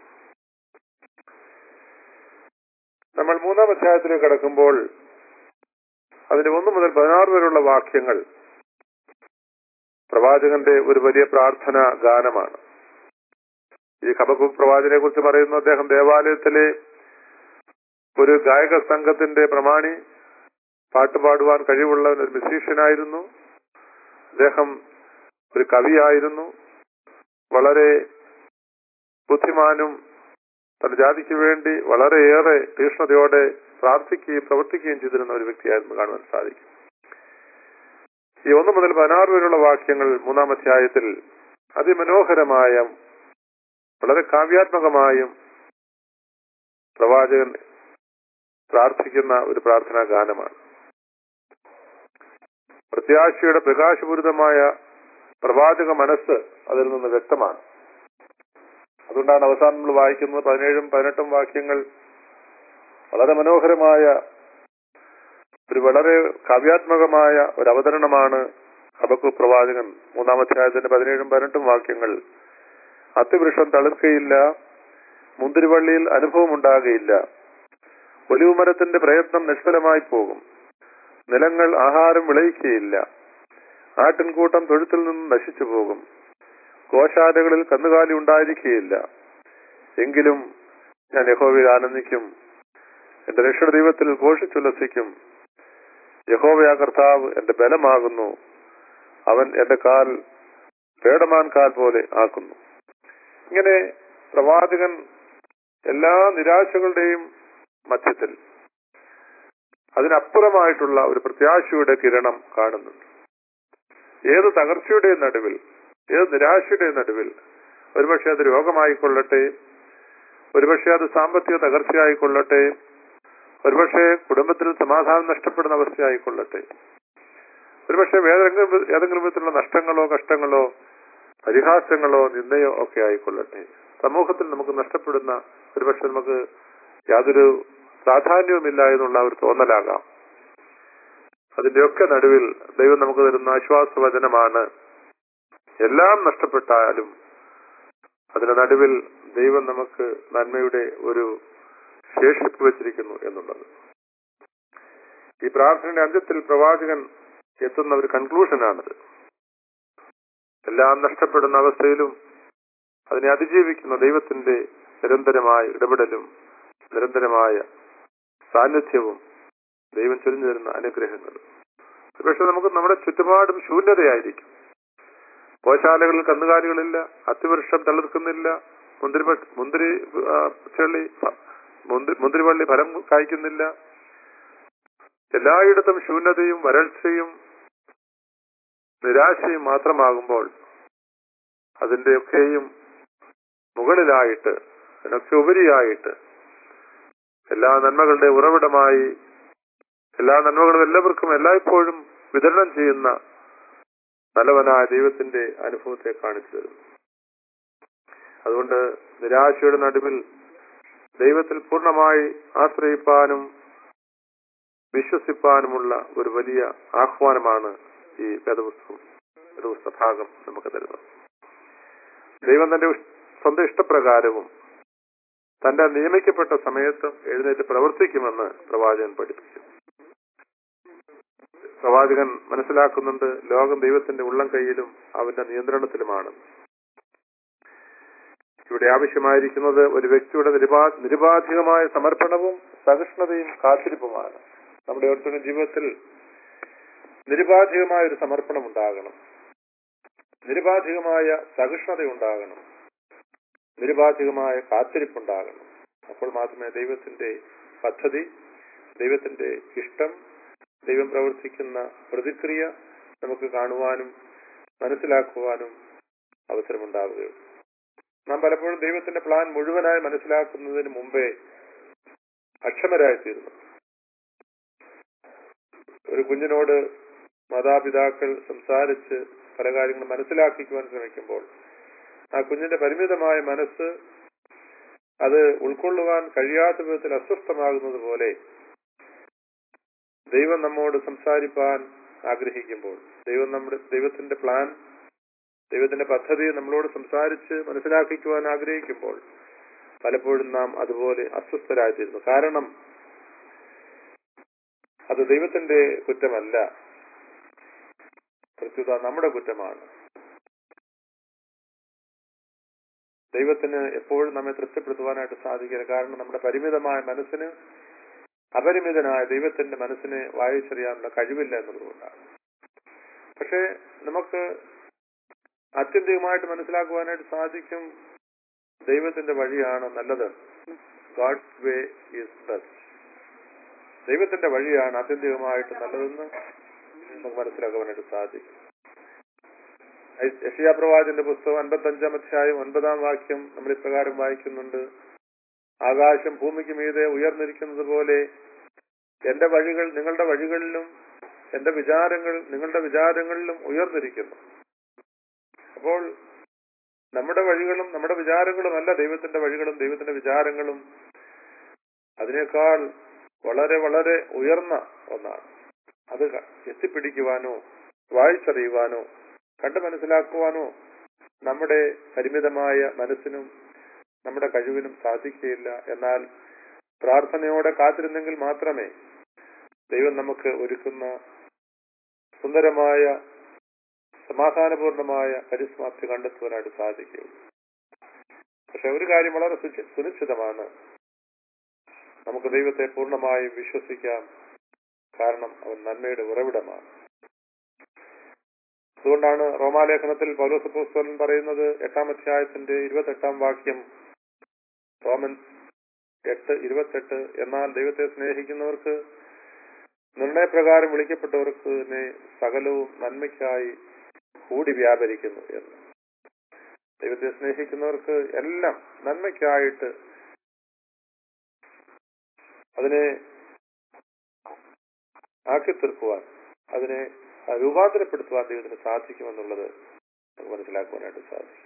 നമ്മൾ മൂന്നാം അധ്യായത്തിലേക്ക് കടക്കുമ്പോൾ അതിന്റെ ഒന്ന് മുതൽ പതിനാറ് വരെയുള്ള വാക്യങ്ങൾ പ്രവാചകന്റെ ഒരു വലിയ പ്രാർത്ഥന ഗാനമാണ് ഈ ഹബക്കു പ്രവാചകനെ കുറിച്ച് പറയുന്നു അദ്ദേഹം ദേവാലയത്തിലെ ഒരു ഗായക സംഘത്തിന്റെ പ്രമാണി പാട്ട് പാടുവാൻ കഴിവുള്ള ഒരു മ്യൂസീഷ്യനായിരുന്നു അദ്ദേഹം ഒരു കവിയായിരുന്നു വളരെ ബുദ്ധിമാനും തന്റെ ജാതിക്ക് വേണ്ടി വളരെയേറെ തീഷ്ണതയോടെ പ്രാർത്ഥിക്കുകയും പ്രവർത്തിക്കുകയും ചെയ്തിരുന്ന ഒരു വ്യക്തിയായിരുന്നു കാണുവാൻ സാധിക്കും ഈ ഒന്ന് മുതൽ പതിനാറ് വരെയുള്ള വാക്യങ്ങൾ മൂന്നാം അധ്യായത്തിൽ അതിമനോഹരമായ വളരെ കാവ്യാത്മകമായും പ്രവാചകൻ പ്രാർത്ഥിക്കുന്ന ഒരു പ്രാർത്ഥനാ ഗാനമാണ് പ്രത്യാശയുടെ പ്രകാശപൂരിതമായ പ്രവാചക മനസ്സ് അതിൽ നിന്ന് വ്യക്തമാണ് അതുകൊണ്ടാണ് അവസാനം നമ്മൾ വായിക്കുന്നത് പതിനേഴും പതിനെട്ടും വാക്യങ്ങൾ വളരെ മനോഹരമായ ഒരു വളരെ കാവ്യാത്മകമായ ഒരു അവതരണമാണ് ഹബക്കു പ്രവാചകൻ മൂന്നാം അധ്യായത്തിന്റെ പതിനേഴും പതിനെട്ടും വാക്യങ്ങൾ അത്തിവൃക്ഷം തളിർക്കയില്ല മുന്തിരിവള്ളിയിൽ അനുഭവം ഉണ്ടാകുകയില്ല ഒലിവുമരത്തിന്റെ പ്രയത്നം നിഷ്ഫലമായി പോകും നിലങ്ങൾ ആഹാരം വിളയിക്കുകയില്ല ആട്ടിൻകൂട്ടം തൊഴുത്തിൽ നിന്ന് നശിച്ചു പോകും ഗോശാലകളിൽ കന്നുകാലി ഉണ്ടായിരിക്കുകയില്ല എങ്കിലും ഞാൻ യഹോവയിൽ ആനന്ദിക്കും എന്റെ രക്ഷണ ദൈവത്തിൽ ഘോഷിച്ചുല്ലസിക്കും യഹോവയ കർത്താവ് എന്റെ ബലമാകുന്നു അവൻ എന്റെ കാൽ പേടമാൻ കാൽ പോലെ ആക്കുന്നു ഇങ്ങനെ പ്രവാചകൻ എല്ലാ നിരാശകളുടെയും മധ്യത്തിൽ അതിനപ്പുറമായിട്ടുള്ള ഒരു പ്രത്യാശയുടെ കിരണം കാണുന്നുണ്ട് ഏത് തകർച്ചയുടെയും നടുവിൽ ഏത് നിരാശയുടെയും നടുവിൽ ഒരുപക്ഷെ അത് രോഗമായിക്കൊള്ളട്ടെ ഒരുപക്ഷെ അത് സാമ്പത്തിക തകർച്ചയായിക്കൊള്ളട്ടെ ഒരുപക്ഷെ കുടുംബത്തിൽ സമാധാനം നഷ്ടപ്പെടുന്ന അവസ്ഥയായിക്കൊള്ളട്ടെ ഒരുപക്ഷെ ഏതെങ്കിലും ഏതെങ്കിലും വിധത്തിലുള്ള നഷ്ടങ്ങളോ കഷ്ടങ്ങളോ പരിഹാസങ്ങളോ നിന്ദയോ ഒക്കെ ആയിക്കൊള്ളട്ടെ സമൂഹത്തിൽ നമുക്ക് നഷ്ടപ്പെടുന്ന ഒരുപക്ഷെ നമുക്ക് യാതൊരു പ്രാധാന്യവുമില്ല എന്നുള്ള ഒരു തോന്നലാകാം അതിന്റെയൊക്കെ നടുവിൽ ദൈവം നമുക്ക് തരുന്ന ആശ്വാസവചനമാണ് എല്ലാം നഷ്ടപ്പെട്ടാലും അതിന്റെ നടുവിൽ ദൈവം നമുക്ക് നന്മയുടെ ഒരു ശേഷിപ്പ് വെച്ചിരിക്കുന്നു എന്നുള്ളത് ഈ പ്രാർത്ഥനയുടെ അന്ത്യത്തിൽ പ്രവാചകൻ എത്തുന്ന ഒരു കൺക്ലൂഷനാണിത് എല്ലാം നഷ്ടപ്പെടുന്ന അവസ്ഥയിലും അതിനെ അതിജീവിക്കുന്ന ദൈവത്തിന്റെ നിരന്തരമായ ഇടപെടലും നിരന്തരമായ സാന്നിധ്യവും ദൈവം ചൊരിഞ്ഞു തരുന്ന അനുഗ്രഹങ്ങളും പക്ഷെ നമുക്ക് നമ്മുടെ ചുറ്റുപാടും ശൂന്യതയായിരിക്കും ഗോശാലകളിൽ കന്നുകാലികളില്ല അത്തിവൃക്ഷം തളിർക്കുന്നില്ല മുന്തിരി മുന്തിരി ആ, ചെള്ളി മുന്തിരി മുന്തിരിവള്ളി ഫലം കായ്ക്കുന്നില്ല എല്ലായിടത്തും ശൂന്യതയും വരൾച്ചയും നിരാശയും മാത്രമാകുമ്പോൾ അതിന്റെയൊക്കെയും മുകളിലായിട്ട് അതിനൊക്കെ ഉപരിയായിട്ട് എല്ലാ നന്മകളുടെ ഉറവിടമായി എല്ലാ നന്മകളും എല്ലാവർക്കും എല്ലായ്പ്പോഴും വിതരണം ചെയ്യുന്ന നല്ലവനായ ദൈവത്തിന്റെ അനുഭവത്തെ കാണിച്ചു തരുന്നു അതുകൊണ്ട് നിരാശയുടെ നടുവിൽ ദൈവത്തിൽ പൂർണ്ണമായി ആശ്രയിപ്പാനും വിശ്വസിപ്പാനുമുള്ള ഒരു വലിയ ആഹ്വാനമാണ് ഈ വേദപുസ്തകം വേദപുസ്തക ഭാഗം നമുക്ക് തരുന്നത് ദൈവം തന്റെ ഇഷ്- സ്വന്തം ഇഷ്ടപ്രകാരവും തന്റെ നിയമിക്കപ്പെട്ട സമയത്തും എഴുന്നേറ്റ് പ്രവർത്തിക്കുമെന്ന് പ്രവാചകൻ പഠിപ്പിക്കും പ്രവാചകൻ മനസ്സിലാക്കുന്നുണ്ട് ലോകം ദൈവത്തിന്റെ ഉള്ളം കൈയിലും അവന്റെ നിയന്ത്രണത്തിലുമാണ് ഇവിടെ ആവശ്യമായിരിക്കുന്നത് ഒരു വ്യക്തിയുടെ നിരുപാ നിരുപാധികമായ സമർപ്പണവും സഹിഷ്ണുതയും കാത്തിരിപ്പുമാണ് നമ്മുടെ ഓരോരുത്തരുടെ ജീവിതത്തിൽ നിരുപാധികമായ ഒരു സമർപ്പണം ഉണ്ടാകണം നിരുപാധികമായ സഹിഷ്ണുത ഉണ്ടാകണം നിരുപാധികമായ കാത്തിരിപ്പുണ്ടാകണം അപ്പോൾ മാത്രമേ ദൈവത്തിന്റെ പദ്ധതി ദൈവത്തിന്റെ ഇഷ്ടം ദൈവം പ്രവർത്തിക്കുന്ന പ്രതിക്രിയ നമുക്ക് കാണുവാനും മനസ്സിലാക്കുവാനും അവസരമുണ്ടാവുകയുള്ളൂ നാം പലപ്പോഴും ദൈവത്തിന്റെ പ്ലാൻ മുഴുവനായി മനസ്സിലാക്കുന്നതിന് മുമ്പേ അക്ഷമരായിത്തീരുന്നു ഒരു കുഞ്ഞിനോട് മാതാപിതാക്കൾ സംസാരിച്ച് പല കാര്യങ്ങളും മനസ്സിലാക്കിക്കുവാൻ ശ്രമിക്കുമ്പോൾ ആ കുഞ്ഞിന്റെ പരിമിതമായ മനസ്സ് അത് ഉൾക്കൊള്ളുവാൻ കഴിയാത്ത വിധത്തിൽ അസ്വസ്ഥമാകുന്നത് പോലെ ദൈവം നമ്മോട് സംസാരിപ്പാൻ ആഗ്രഹിക്കുമ്പോൾ ദൈവം നമ്മുടെ ദൈവത്തിന്റെ പ്ലാൻ ദൈവത്തിന്റെ പദ്ധതി നമ്മളോട് സംസാരിച്ച് മനസ്സിലാക്കിക്കുവാൻ ആഗ്രഹിക്കുമ്പോൾ പലപ്പോഴും നാം അതുപോലെ അസ്വസ്ഥരായിത്തീരുന്നു കാരണം അത് ദൈവത്തിന്റെ കുറ്റമല്ല പ്രത്യുത നമ്മുടെ കുറ്റമാണ് ദൈവത്തിന് എപ്പോഴും നമ്മെ തൃപ്തിപ്പെടുത്തുവാനായിട്ട് സാധിക്കില്ല കാരണം നമ്മുടെ പരിമിതമായ മനസ്സിന് അപരിമിതനായ ദൈവത്തിന്റെ മനസ്സിനെ വായിച്ചറിയാനുള്ള കഴിവില്ല എന്നുള്ളതുകൊണ്ടാണ് പക്ഷേ നമുക്ക് ആത്യന്തികമായിട്ട് മനസ്സിലാക്കുവാനായിട്ട് സാധിക്കും ദൈവത്തിന്റെ വഴിയാണ് നല്ലത് ഗാഡ്സ് വേ ഈസ് ബെസ്റ്റ് ദൈവത്തിന്റെ വഴിയാണ് ആത്യന്തികമായിട്ട് നല്ലതെന്ന് നമുക്ക് മനസ്സിലാക്കുവാനായിട്ട് സാധിക്കും യഷിയാ പ്രവാചന്റെ പുസ്തകം അൻപത്തഞ്ചാം അധ്യായം ഒൻപതാം വാക്യം നമ്മൾ ഇപ്രകാരം വായിക്കുന്നുണ്ട് ആകാശം ഭൂമിക്ക് മീതെ ഉയർന്നിരിക്കുന്നത് പോലെ എന്റെ വഴികൾ നിങ്ങളുടെ വഴികളിലും എന്റെ വിചാരങ്ങൾ നിങ്ങളുടെ വിചാരങ്ങളിലും ഉയർന്നിരിക്കുന്നു അപ്പോൾ നമ്മുടെ വഴികളും നമ്മുടെ വിചാരങ്ങളും അല്ല ദൈവത്തിന്റെ വഴികളും ദൈവത്തിന്റെ വിചാരങ്ങളും അതിനേക്കാൾ വളരെ വളരെ ഉയർന്ന ഒന്നാണ് അത് ക- എത്തിപ്പിടിക്കുവാനോ വായിച്ചറിയുവാനോ കണ്ടു മനസ്സിലാക്കുവാനോ നമ്മുടെ പരിമിതമായ മനസ്സിനും നമ്മുടെ കഴിവിനും സാധിക്കുകയില്ല എന്നാൽ പ്രാർത്ഥനയോടെ കാത്തിരുന്നെങ്കിൽ മാത്രമേ ദൈവം നമുക്ക് ഒരുക്കുന്ന സുന്ദരമായ സമാധാനപൂർണമായ പരിസമാപ്തി കണ്ടെത്തുവാനായിട്ട് സാധിക്കുകയുള്ളൂ പക്ഷെ ഒരു കാര്യം വളരെ സുചി- സുനിശ്ചിതമാണ് നമുക്ക് ദൈവത്തെ പൂർണ്ണമായും വിശ്വസിക്കാം കാരണം അവൻ നന്മയുടെ ഉറവിടമാണ് അതുകൊണ്ടാണ് റോമാലേഖനത്തിൽ പൗലോസ് പുസ്തകൻ പറയുന്നത് എട്ടാം അധ്യായത്തിന്റെ ഇരുപത്തെട്ടാം വാക്യം റോമൻ എട്ട് ഇരുപത്തെട്ട് എന്നാൽ ദൈവത്തെ സ്നേഹിക്കുന്നവർക്ക് നിർണയപ്രകാരം വിളിക്കപ്പെട്ടവർക്ക് തന്നെ സകലവും നന്മയ്ക്കായി കൂടി വ്യാപരിക്കുന്നു എന്ന് ദൈവത്തെ സ്നേഹിക്കുന്നവർക്ക് എല്ലാം നന്മയ്ക്കായിട്ട് അതിനെ ആക്കി തീർക്കുവാൻ അതിനെ രൂപാന്തരപ്പെടുത്തുവാൻ ദൈവത്തിന് സാധിക്കുമെന്നുള്ളത് നമുക്ക് മനസ്സിലാക്കുവാനായിട്ട് സാധിക്കും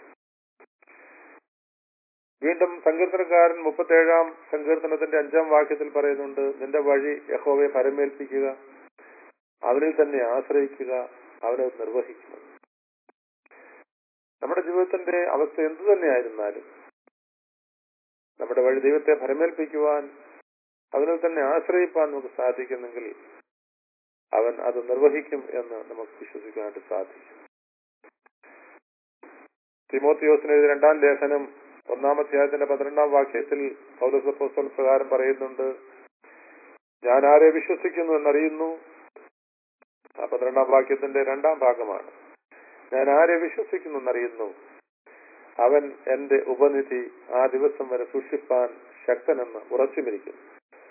വീണ്ടും സങ്കീർത്തനക്കാരൻ മുപ്പത്തേഴാം സങ്കീർത്തനത്തിന്റെ അഞ്ചാം വാക്യത്തിൽ പറയുന്നുണ്ട് നിന്റെ വഴി യഹോവയെ പരമേൽപ്പിക്കുക അവനിൽ തന്നെ ആശ്രയിക്കുക അവനെ നിർവഹിക്കുന്നത് നമ്മുടെ ജീവിതത്തിന്റെ അവസ്ഥ എന്തു തന്നെയായിരുന്നാലും നമ്മുടെ വഴി ദൈവത്തെ പരമേൽപ്പിക്കുവാൻ അവനിൽ തന്നെ ആശ്രയിപ്പാൻ നമുക്ക് സാധിക്കുന്നെങ്കിൽ അവൻ അത് നിർവഹിക്കും എന്ന് നമുക്ക് വിശ്വസിക്കാനായിട്ട് സാധിക്കും തിമോത്തിയോസിനെതിരെ രണ്ടാം ലേഖനം ഒന്നാം അധ്യായത്തിന്റെ പന്ത്രണ്ടാം വാക്യത്തിൽ പൗരസപ്പോസ്തൽ പ്രകാരം പറയുന്നുണ്ട് ഞാൻ ആരെ വിശ്വസിക്കുന്നു എന്നറിയുന്നു ആ പന്ത്രണ്ടാം വാക്യത്തിന്റെ രണ്ടാം ഭാഗമാണ് ഞാൻ ആരെ വിശ്വസിക്കുന്നു എന്നറിയുന്നു അവൻ എന്റെ ഉപനിധി ആ ദിവസം വരെ സൂക്ഷിപ്പാൻ ശക്തനെന്ന് ഉറച്ചുമിരിക്കുന്നു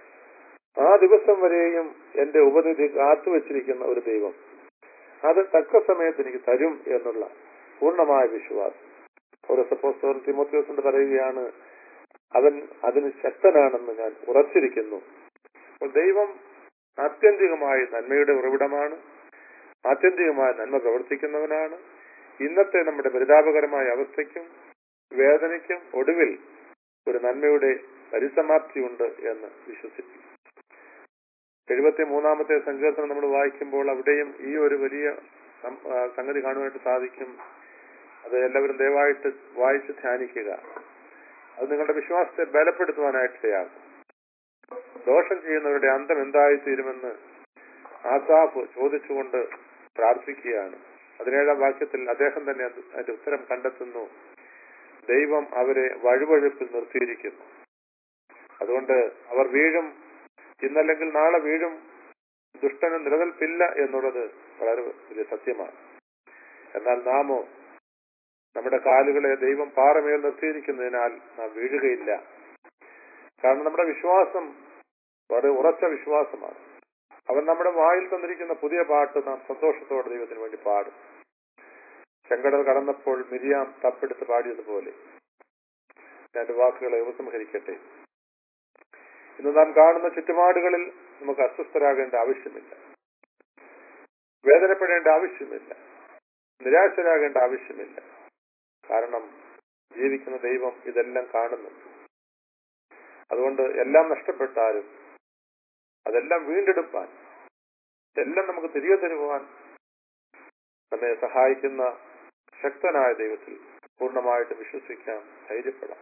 ആ ദിവസം വരെയും എന്റെ ഉപനിധി കാത്തുവച്ചിരിക്കുന്ന ഒരു ദൈവം അത് തക്ക സമയത്ത് എനിക്ക് തരും എന്നുള്ള പൂർണ്ണമായ വിശ്വാസം ഒരു സപ്പോസ് തിമോത്യോസിന്റെ പറയുകയാണ് അവൻ അതിന് ശക്തനാണെന്ന് ഞാൻ ഉറച്ചിരിക്കുന്നു അപ്പോൾ ദൈവം ആത്യന്തികമായി നന്മയുടെ ഉറവിടമാണ് ആത്യന്തികമായ നന്മ പ്രവർത്തിക്കുന്നവനാണ് ഇന്നത്തെ നമ്മുടെ പരിതാപകരമായ അവസ്ഥയ്ക്കും വേദനയ്ക്കും ഒടുവിൽ ഒരു നന്മയുടെ പരിസമാപ്തിയുണ്ട് എന്ന് വിശ്വസിപ്പിക്കും എഴുപത്തി മൂന്നാമത്തെ സങ്കീർത്തനം നമ്മൾ വായിക്കുമ്പോൾ അവിടെയും ഈ ഒരു വലിയ സം- ആ, സംഗതി കാണുവാനായിട്ട് സാധിക്കും അത് എല്ലാവരും ദയവായിട്ട് വായിച്ച് ധ്യാനിക്കുക അത് നിങ്ങളുടെ വിശ്വാസത്തെ ബലപ്പെടുത്തുവാനായിട്ടാകും ദോഷം ചെയ്യുന്നവരുടെ അന്തം എന്തായി തീരുമെന്ന് ആസാഫ് ചോദിച്ചുകൊണ്ട് പ്രാർത്ഥിക്കുകയാണ് പതിനേഴാം വാക്യത്തിൽ അദ്ദേഹം തന്നെ അത് അതിന്റെ ഉത്തരം കണ്ടെത്തുന്നു ദൈവം അവരെ വഴുവഴുപ്പിൽ നിർത്തിയിരിക്കുന്നു അതുകൊണ്ട് അവർ വീഴും ഇന്നല്ലെങ്കിൽ നാളെ വീഴും ദുഷ്ടന് നിലനിൽപ്പില്ല എന്നുള്ളത് വളരെ വലിയ സത്യമാണ് എന്നാൽ നാമോ നമ്മുടെ കാലുകളെ ദൈവം പാറമേൽ നിർത്തിയിരിക്കുന്നതിനാൽ നാം വീഴുകയില്ല കാരണം നമ്മുടെ വിശ്വാസം വളരെ ഉറച്ച വിശ്വാസമാണ് അവൻ നമ്മുടെ വായിൽ തന്നിരിക്കുന്ന പുതിയ പാട്ട് നാം സന്തോഷത്തോടെ ദൈവത്തിന് വേണ്ടി പാടും ചെങ്കടൽ കടന്നപ്പോൾ മിരിയാം തപ്പെടുത്ത് പാടിയതുപോലെ രണ്ട് വാക്കുകളെ ഉപസംഹരിക്കട്ടെ ഇന്ന് നാം കാണുന്ന ചുറ്റുപാടുകളിൽ നമുക്ക് അസ്വസ്ഥരാകേണ്ട ആവശ്യമില്ല വേദനപ്പെടേണ്ട ആവശ്യമില്ല നിരാശരാകേണ്ട ആവശ്യമില്ല കാരണം ജീവിക്കുന്ന ദൈവം ഇതെല്ലാം കാണുന്നുണ്ട് അതുകൊണ്ട് എല്ലാം നഷ്ടപ്പെട്ടാലും അതെല്ലാം വീണ്ടെടുപ്പാൻ എല്ലാം നമുക്ക് തിരികെ തരുവാൻ നമ്മെ സഹായിക്കുന്ന ശക്തനായ ദൈവത്തിൽ പൂർണ്ണമായിട്ട് വിശ്വസിക്കാം ധൈര്യപ്പെടാം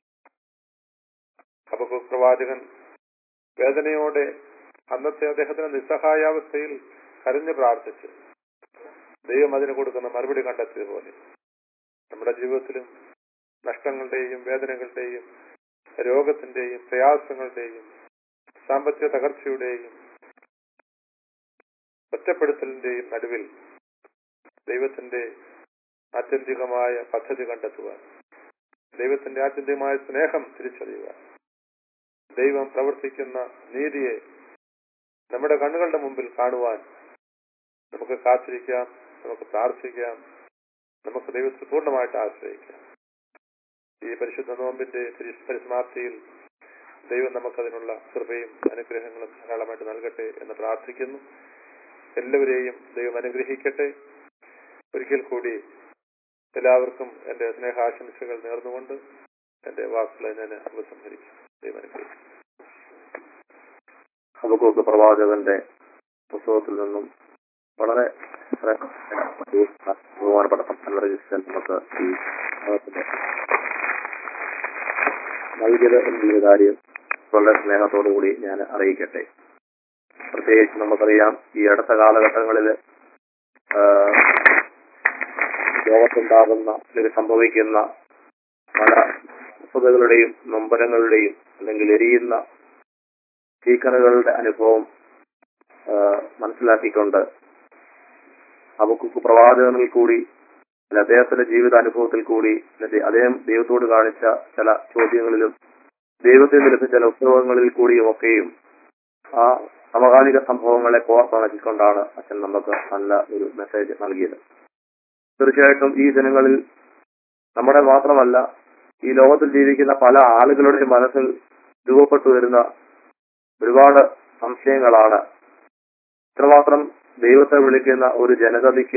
അപ്പൊ പ്രവാചകൻ വേദനയോടെ അന്നത്തെ അദ്ദേഹത്തിന്റെ നിസ്സഹായാവസ്ഥയിൽ കരഞ്ഞു പ്രാർത്ഥിച്ച് ദൈവം അതിന് കൊടുക്കുന്ന മറുപടി കണ്ടെത്തിയതുപോലെ നമ്മുടെ ജീവിതത്തിലും നഷ്ടങ്ങളുടെയും വേദനകളുടെയും രോഗത്തിന്റെയും പ്രയാസങ്ങളുടെയും സാമ്പത്തിക തകർച്ചയുടെയും ഒറ്റപ്പെടുത്തലിന്റെയും നടുവിൽ ദൈവത്തിന്റെ ആത്യന്തികമായ പദ്ധതി കണ്ടെത്തുവാൻ ദൈവത്തിന്റെ ആത്യന്തികമായ സ്നേഹം തിരിച്ചറിയുവാൻ ദൈവം പ്രവർത്തിക്കുന്ന നീതിയെ നമ്മുടെ കണ്ണുകളുടെ മുമ്പിൽ കാണുവാൻ നമുക്ക് കാത്തിരിക്കാം നമുക്ക് പ്രാർത്ഥിക്കാം നമുക്ക് ദൈവത്തിൽ പൂർണ്ണമായിട്ട് ആശ്രയിക്കാം ഈ പരിശുദ്ധ നോമ്പിന്റെ പരി- പരിസമാപ്തിയിൽ ദൈവം നമുക്കതിനുള്ള കൃപയും അനുഗ്രഹങ്ങളും ധാരാളമായിട്ട് നൽകട്ടെ എന്ന് പ്രാർത്ഥിക്കുന്നു എല്ലാവരെയും ദൈവം അനുഗ്രഹിക്കട്ടെ ഒരിക്കൽ കൂടി എല്ലാവർക്കും എന്റെ സ്നേഹാശംസകൾ നേർന്നുകൊണ്ട് എന്റെ വാക്കുകളെ ഞാൻ ഉപസംഹരിക്കും ദൈവം അനുഗ്രഹിക്കും ഹബക്കൂക്ക് പ്രവാചകന്റെ പുസ്തകത്തിൽ നിന്നും വളരെ വളരെ ബഹുമാനപ്പെട്ട സംസ്ഥാന രജിസ്റ്റർ നമുക്ക് ഈ പുസ്തകത്തിന്റെ നൽകിയത് എന്നുള്ള കാര്യം വളരെ സ്നേഹത്തോടുകൂടി ഞാൻ അറിയിക്കട്ടെ പ്രത്യേകിച്ച് നമുക്കറിയാം ഈ അടുത്ത കാലഘട്ടങ്ങളിൽ ലോകത്തുണ്ടാകുന്ന അല്ലെങ്കിൽ സംഭവിക്കുന്ന പല വസ്തുതകളുടെയും നൊമ്പരങ്ങളുടെയും അല്ലെങ്കിൽ എരിയുന്ന സ്പീക്കറുകളുടെ അനുഭവം ആ, മനസ്സിലാക്കിക്കൊണ്ട് അവക്ക് പ്രവാചകനിൽ കൂടി അല്ല അദ്ദേഹത്തിന്റെ ജീവിത അനുഭവത്തിൽ കൂടി എന്നിട്ട് അദ്ദേഹം ദൈവത്തോട് കാണിച്ച ചില ചോദ്യങ്ങളിലും ദൈവത്തിൽ നിന്ന് ലഭിച്ച ചില ഉത്സവങ്ങളിൽ കൂടിയും ഒക്കെയും ആ സമകാലിക സംഭവങ്ങളെ കോർത്തിണക്കിക്കൊണ്ടാണ് അച്ഛൻ നമുക്ക് നല്ല ഒരു മെസ്സേജ് നൽകിയത് തീർച്ചയായിട്ടും ഈ ദിനങ്ങളിൽ നമ്മുടെ മാത്രമല്ല ഈ ലോകത്തിൽ ജീവിക്കുന്ന പല ആളുകളുടെയും മനസ്സിൽ രൂപപ്പെട്ടു വരുന്ന ഒരുപാട് സംശയങ്ങളാണ് ഇത്രമാത്രം ദൈവത്തെ വിളിക്കുന്ന ഒരു ജനതയ്ക്ക്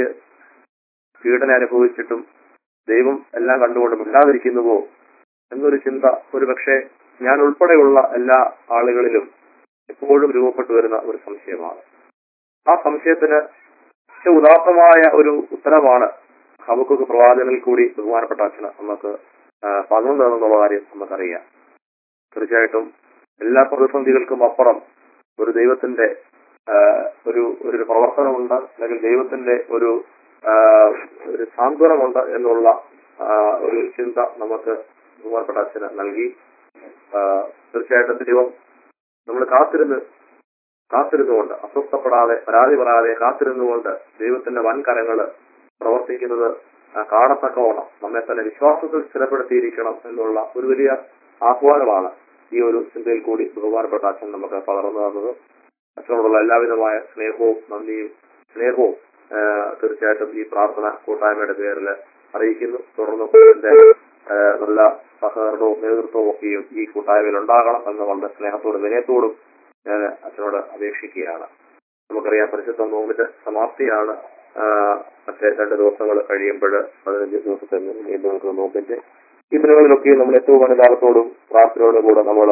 പീഡന അനുഭവിച്ചിട്ടും ദൈവം എല്ലാം കണ്ടുകൊണ്ട് മിണ്ടാതിരിക്കുന്നുവോ എന്നൊരു ചിന്ത ഒരുപക്ഷെ ഞാൻ ഉൾപ്പെടെയുള്ള എല്ലാ ആളുകളിലും എപ്പോഴും രൂപപ്പെട്ടു വരുന്ന ഒരു സംശയമാണ് ആ സംശയത്തിന് ഏറ്റവും ഉദാത്തമായ ഒരു ഉത്തരമാണ് ഹബക്കുക്ക് പ്രവാചകനിൽ കൂടി ബഹുമാനപ്പെട്ട അച്ഛന് നമുക്ക് ആ, പകർന്നു തന്നെന്നുള്ള കാര്യം നമുക്കറിയാം തീർച്ചയായിട്ടും എല്ലാ പ്രതിസന്ധികൾക്കും അപ്പുറം ഒരു ദൈവത്തിന്റെ ആ, ഒരു ഒരു പ്രവർത്തനമുണ്ട് അല്ലെങ്കിൽ ദൈവത്തിന്റെ ഒരു ആ, ഒരു സാന്ത്വനമുണ്ട് എന്നുള്ള ആ, ഒരു ചിന്ത നമുക്ക് ബഹുമാനപ്പെട്ട അച്ഛന് നൽകി ആ, തീർച്ചയായിട്ടും ദൈവം നമ്മൾ കാത്തിരുന്ന് കാത്തിരുന്നുകൊണ്ട് അസ്വസ്ഥപ്പെടാതെ പരാതി പറയാതെ കാത്തിരുന്നുകൊണ്ട് ദൈവത്തിന്റെ വൻകരങ്ങള് പ്രവർത്തിക്കുന്നത് ആ, കാണത്തക്കവണ്ണം നമ്മെ തന്നെ വിശ്വാസത്തിൽ സ്ഥിരപ്പെടുത്തിയിരിക്കണം എന്നുള്ള ഒരു വലിയ ആഹ്വാനമാണ് ഈ ഒരു ചിന്തയിൽ കൂടി ബഹുമാനപ്പെട്ട അച്ഛൻ നമുക്ക് പകർന്നു തന്നത് അച്ഛനോടുള്ള എല്ലാവിധമായ സ്നേഹവും നന്ദിയും സ്നേഹവും ആ, തീർച്ചയായിട്ടും ഈ പ്രാർത്ഥന കൂട്ടായ്മയുടെ പേരിൽ അറിയിക്കുന്നു തുടർന്ന് ഇതിന്റെ ആ, നല്ല സഹകരണവും നേതൃത്വവും ഒക്കെയും ഈ കൂട്ടായ്മയിൽ ഉണ്ടാകണം എന്ന് വളരെ സ്നേഹത്തോടും വിനയത്തോടും ഞാൻ അച്ഛനോട് അപേക്ഷിക്കുകയാണ് നമുക്കറിയാം പരിശുദ്ധ നോമ്പിന്റെ സമാപ്തിയാണ് ആ, മറ്റേ രണ്ട് ദിവസങ്ങൾ കഴിയുമ്പോൾ പതിനഞ്ച് ദിവസത്തെ നീണ്ടു നിൽക്കുന്ന നോമ്പിന്റെ ഈ ദിനങ്ങളിലൊക്കെ നമ്മൾ ഏറ്റവും അനുതാപത്തോടും പ്രാർത്ഥനയോടും കൂടെ നമ്മൾ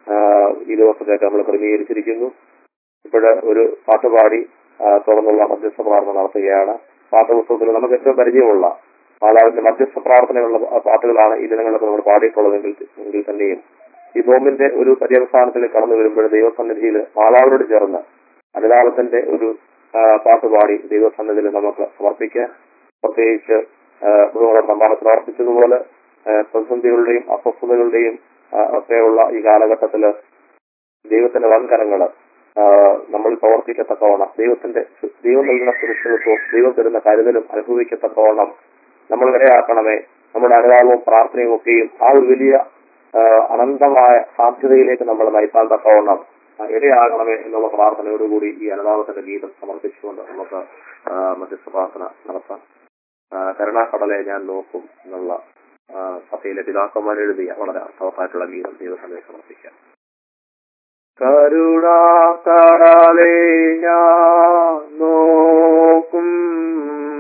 ഈ ദിവസത്തേക്ക് നമ്മൾ ക്രമീകരിച്ചിരിക്കുന്നു ഇപ്പോഴ് ഒരു പാട്ടുപാടി ആ, തുടർന്നുള്ള മധ്യസ്ഥ പ്രാർത്ഥന നടത്തുകയാണ് പാഠപുസ്തകത്തിൽ നമുക്ക് ഏറ്റവും പരിചയമുള്ള മാതാവിന്റെ മധ്യസ്ഥ പ്രാർത്ഥനയുള്ള പാട്ടുകളാണ് ഈ ദിനങ്ങളിലൊക്കെ നമ്മൾ പാടിയിട്ടുള്ളതെങ്കിൽ എങ്കിൽ തന്നെയും ഈ നോമ്പിന്റെ ഒരു പര്യവസാനത്തിൽ കടന്നു വരുമ്പോൾ ദൈവസന്നിധിയിൽ മാതാവിനോട് ചേർന്ന് അനുതാപത്തിന്റെ ഒരു ആ, പാട്ടുപാടി ദൈവസന്നിധിയിൽ നമുക്ക് സമർപ്പിക്കാം പ്രത്യേകിച്ച് ബഹുമാനം സമ്മാനത്തിൽ അർപ്പിച്ചതുപോലെ ആ, പ്രതിസന്ധികളുടെയും അസ്വസ്ഥതകളുടെയും ആ, ഒക്കെയുള്ള ഈ കാലഘട്ടത്തില് ദൈവത്തിന്റെ വൻകരങ്ങള് ആ, നമ്മൾ പ്രവർത്തിക്കത്തക്കവണ്ണം ദൈവത്തിന്റെ സു- ദൈവം നൽകുന്ന സുരക്ഷിതത്വവും ദൈവം തരുന്ന കരുതലും അനുഭവിക്കത്തക്കവണ്ണം നമ്മൾ ഇടയാക്കണമേ നമ്മുടെ അനുതാപവും പ്രാർത്ഥനയും ഒക്കെയും ആ ഒരു വലിയ ആ, അനന്തമായ സാധ്യതയിലേക്ക് നമ്മൾ നയിക്കാൻ തക്കവണ്ണം ആ, ഇടയാകണമേ എന്നുള്ള പ്രാർത്ഥനയോടുകൂടി ഈ അനുതാപത്തിന്റെ ഗീതം സമർപ്പിച്ചുകൊണ്ട് നമുക്ക് ആ, മധ്യസ്ഥ പ്രാർത്ഥന നടത്താം ആ, കരുണാക്കടലെ ഞാൻ നോക്കും എന്നുള്ള ആ, സഭയിലെ പിതാക്കന്മാർ എഴുതിയ വളരെ അർത്ഥവത്തായിട്ടുള്ള ഗീതം ദൈവസഭയെ സമർപ്പിക്കാം കരുണാകടലെ ഞാൻ നോക്കും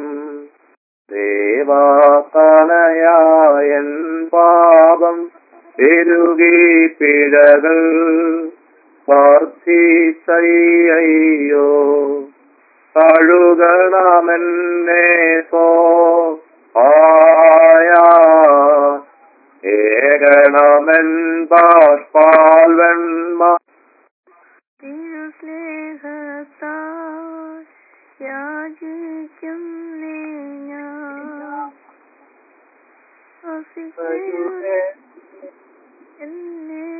ദേവാതനയായൻ പാപം പെരുകി പിഴകൾ വർദ്ധിച്ചയ്യോ കഴുകണമെന്നെ സോ ആയ ഏകണമെൻ ബാഷ്പാൽ വെണ്മ തിരുസ്നേഹത്താൽ യാചിക്കും ഞാൻ വസിക്കണമേ എന്നെ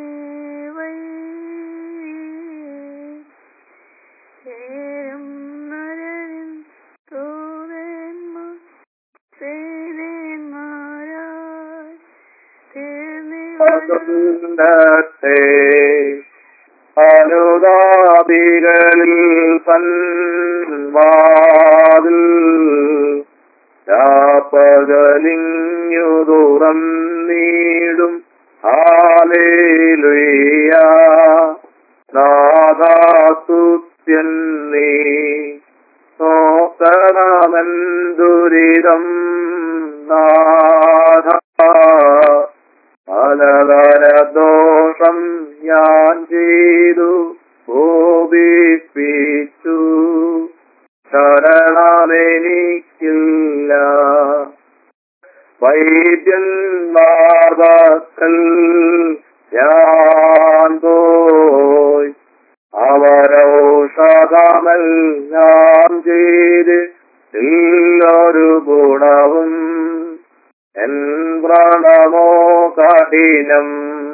വൈരം നരൻ തോരന്മാർ സേനന്മാരായി തീർന്നിവരും ണ്ടത്തെ അനുതാപികളിൽ പൻവാതിൽ രാപ്പകലിഞ്ഞു തുറന്നീടും ഹാലേലുയ്യ നാദാസുത്യൻ നീ നോക്കണമെൻ ദുരിതം നാഥ പലതര ദോഷം ഞാൻ ചെയ്തു കോപിപ്പിച്ചു ശരണമെനിക്കില്ല വൈദ്യന്മാർക്കൽ ഞാൻ പോയി അവരൗഷധമൽ ഞാൻ ചെയ്ത് ഇല്ലൊരു ഗുണവും എൻ വ്രണമോ കഠിനം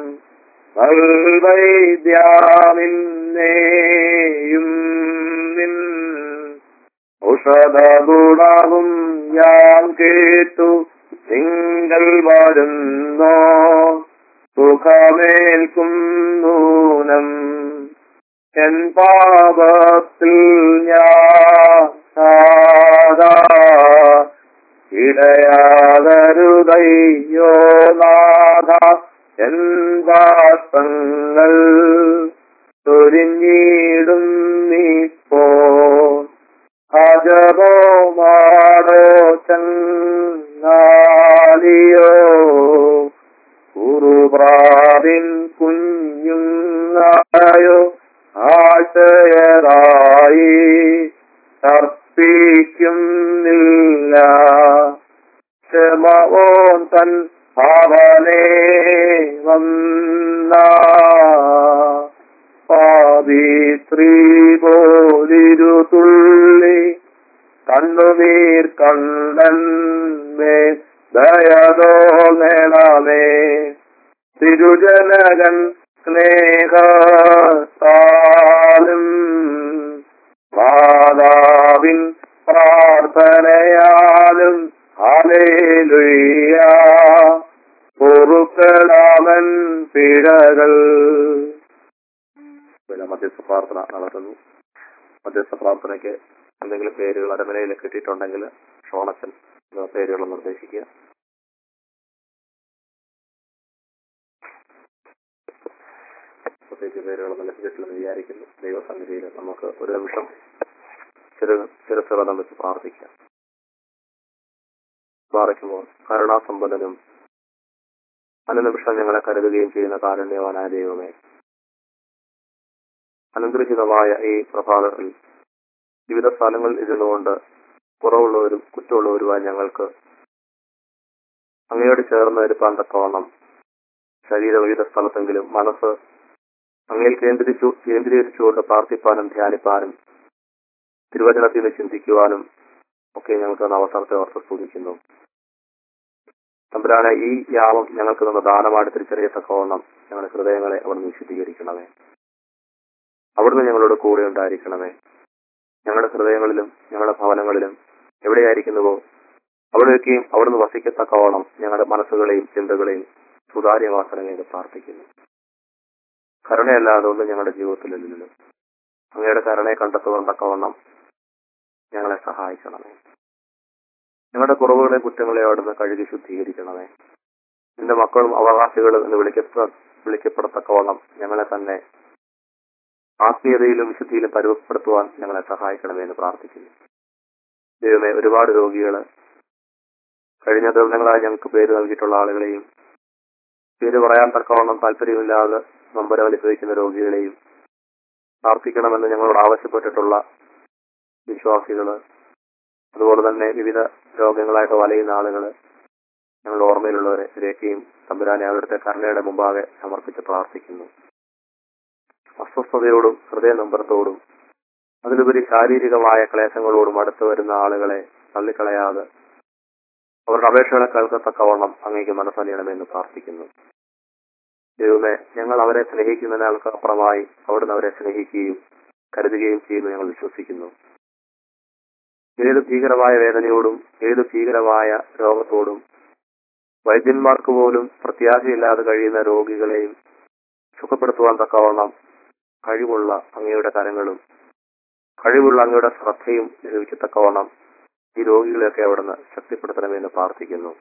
വൈദ്യാമിന്നേയും നിൻ ഔഷധ ഗുണവും ഞാൻ കേട്ടു നിങ്ങൾ വരുന്നോ സുഖമേൽക്കും നൂനം എൻ പാപത്തിൽ ഞാൻ സാധാ ഇടയാകരുതയ്യോ നാഥ എൻ പാപങ്ങൾ ചൊരിഞ്ഞിടും നീപ്പോ അജബോ മാടോ ചങ്ങാലിയോ കുറുപ്രാവിൻ കുഞ്ഞുങ്ങായോ ആശയരായി അർപ്പിക്കുന്നില്ല ക്ഷമവോൻ തൻ അവനെ വന്ന പാവിത്രീ പോലിരു തുള്ളി കണ്ണുനീർ കണ്ണന്മേ ദയതോ നേണമേ തിരുജനകൻ സ്നേഹത്താലും മാതാവിൻ പ്രാർത്ഥനയാലും ഹാലേലുയ്യ പൊറുക്കലാമൻ പിഴകൾ പിന്നെ മധ്യസ്ഥ പ്രാർത്ഥന നടത്തുന്നു മധ്യസ്ഥ പ്രാർത്ഥനയ്ക്ക് എന്തെങ്കിലും പേരുകൾ അരമനയിൽ കിട്ടിയിട്ടുണ്ടെങ്കിൽ ഷോണച്ചൻ എന്ന പേരുകൾ നിർദ്ദേശിക്കുക പ്രത്യേകിച്ച് പേരുകളൊന്നും ലഭിച്ചിട്ടില്ലെന്ന് വിചാരിക്കുന്നു ദൈവസന്നിധിയിൽ നമുക്ക് ഒരു നിമിഷം ചെറു ചെറുസകലം വെച്ച് പ്രാർത്ഥിക്കാം പ്രാർത്ഥിക്കുമ്പോൾ കരുണാസമ്പന്നനും അനുനിമിഷം ഞങ്ങളെ കരുതുകയും ചെയ്യുന്ന കാരുണ്യവാനായ ദൈവമേ അനുഗ്രഹിതമായ ഈ പ്രഭാതത്തിൽ വിവിധ സ്ഥലങ്ങളിൽ ഇരുന്നുകൊണ്ട് കുറവുള്ളവരും കുറ്റമുള്ളവരുമായി ഞങ്ങൾക്ക് അങ്ങയോട് ചേർന്ന് ഇരുപ്പാൻ തക്കവണ്ണം ശരീര വിവിധ സ്ഥലത്തെങ്കിലും മനസ്സ് അങ്ങയിൽ കേന്ദ്രീകരിച്ചു കേന്ദ്രീകരിച്ചുകൊണ്ട് പ്രാർത്ഥിപ്പാനും ധ്യാനിപ്പാനും തിരുവചനത്തിൽ നിന്ന് ചിന്തിക്കുവാനും ഒക്കെ ഞങ്ങൾക്ക് തന്ന അവസരത്തെ ഓർത്ത് സ്തുതിക്കുന്നു തമ്പുരാനെ ഈ യാമം ഞങ്ങൾക്ക് തന്ന ദാനമായിട്ട് തിരിച്ചറിയത്തക്കവണ്ണം ഞങ്ങളുടെ ഹൃദയങ്ങളെ അവിടുന്ന് വിശദീകരിക്കണമേ അവിടുന്ന് ഞങ്ങളോട് കൂടെ ഉണ്ടായിരിക്കണമേ ഞങ്ങളുടെ ഹൃദയങ്ങളിലും ഞങ്ങളുടെ ഭവനങ്ങളിലും എവിടെയായിരിക്കുന്നുവോ അവിടെയൊക്കെയും അവിടുന്ന് വസിക്കത്തക്കവണ്ണം ഞങ്ങളുടെ മനസ്സുകളെയും ചിന്തകളെയും സുതാര്യമാക്കണമെന്ന് പ്രാർത്ഥിക്കുന്നു കരുണയല്ലാതെ ഒന്നും ഞങ്ങളുടെ ജീവിതത്തിലില്ലല്ലോ അങ്ങയുടെ കരുണയെ കണ്ടെത്തുവാൻ തക്കവണ്ണം ഞങ്ങളെ സഹായിക്കണമേ ഞങ്ങളുടെ കുറവുകളെ കുറ്റങ്ങളെ അവിടുന്ന് കഴുകി ശുദ്ധീകരിക്കണമേ എന്റെ മക്കളും അവകാശികളും എന്ന് വിളിക്കപ്പെ വിളിക്കപ്പെടത്തക്കവണ്ണം ഞങ്ങളെ തന്നെ ആത്മീയതയിലും വിശുദ്ധിയിലും പരുവപ്പെടുത്തുവാൻ ഞങ്ങളെ സഹായിക്കണമേ എന്ന് പ്രാർത്ഥിക്കുന്നു ദൈവമേ ഒരുപാട് രോഗികള് കഴിഞ്ഞ ദിവസങ്ങളായി ഞങ്ങൾക്ക് പേര് നൽകിയിട്ടുള്ള ആളുകളെയും പേര് പറയാൻ തക്കവണ്ണം താല്പര്യമില്ലാതെ നമ്പരം അനുഭവിക്കുന്ന രോഗികളെയും പ്രാർത്ഥിക്കണമെന്ന് ഞങ്ങളോട് ആവശ്യപ്പെട്ടിട്ടുള്ള വിശ്വാസികള് അതുപോലെ തന്നെ വിവിധ രോഗങ്ങളായിട്ട് വലയുന്ന ആളുകള് ഞങ്ങളുടെ ഓർമ്മയിലുള്ളവരെ ഇവരെയൊക്കെയും തമ്പുരാനെ അവരുടെ കരുണയുടെ മുമ്പാകെ സമർപ്പിച്ച് പ്രാർത്ഥിക്കുന്നു അസ്വസ്ഥതയോടും ഹൃദയ നമ്പരത്തോടും അതിലുപരി ശാരീരികമായ ക്ലേശങ്ങളോടും അടുത്തു വരുന്ന ആളുകളെ തള്ളിക്കളയാതെ അവരുടെ അപേക്ഷകളെ കേൾക്കത്തക്കവണ്ണം അങ്ങേക്ക് മനസ്സറിയണമെന്ന് പ്രാർത്ഥിക്കുന്നു ദൈവമേ ഞങ്ങൾ അവരെ സ്നേഹിക്കുന്നതിനേക്കാൾ അപ്പുറമായി അവിടുന്ന് അവരെ സ്നേഹിക്കുകയും കരുതുകയും ചെയ്യുന്നു ഞങ്ങൾ വിശ്വസിക്കുന്നു ഏത് ഭീകരമായ വേദനയോടും ഏത് ഭീകരമായ രോഗത്തോടും വൈദ്യന്മാർക്ക് പോലും പ്രത്യാശയില്ലാതെ കഴിയുന്ന രോഗികളെയും സുഖപ്പെടുത്തുവാൻ തക്കവണ്ണം കഴിവുള്ള അങ്ങയുടെ കരങ്ങളും കഴിവുള്ള അങ്ങയുടെ ശ്രദ്ധയും ലഭിക്കത്തക്കവണ്ണം ഈ രോഗികളെയൊക്കെ അവിടുന്ന് ശക്തിപ്പെടുത്തണമെന്ന് പ്രാർത്ഥിക്കുന്നു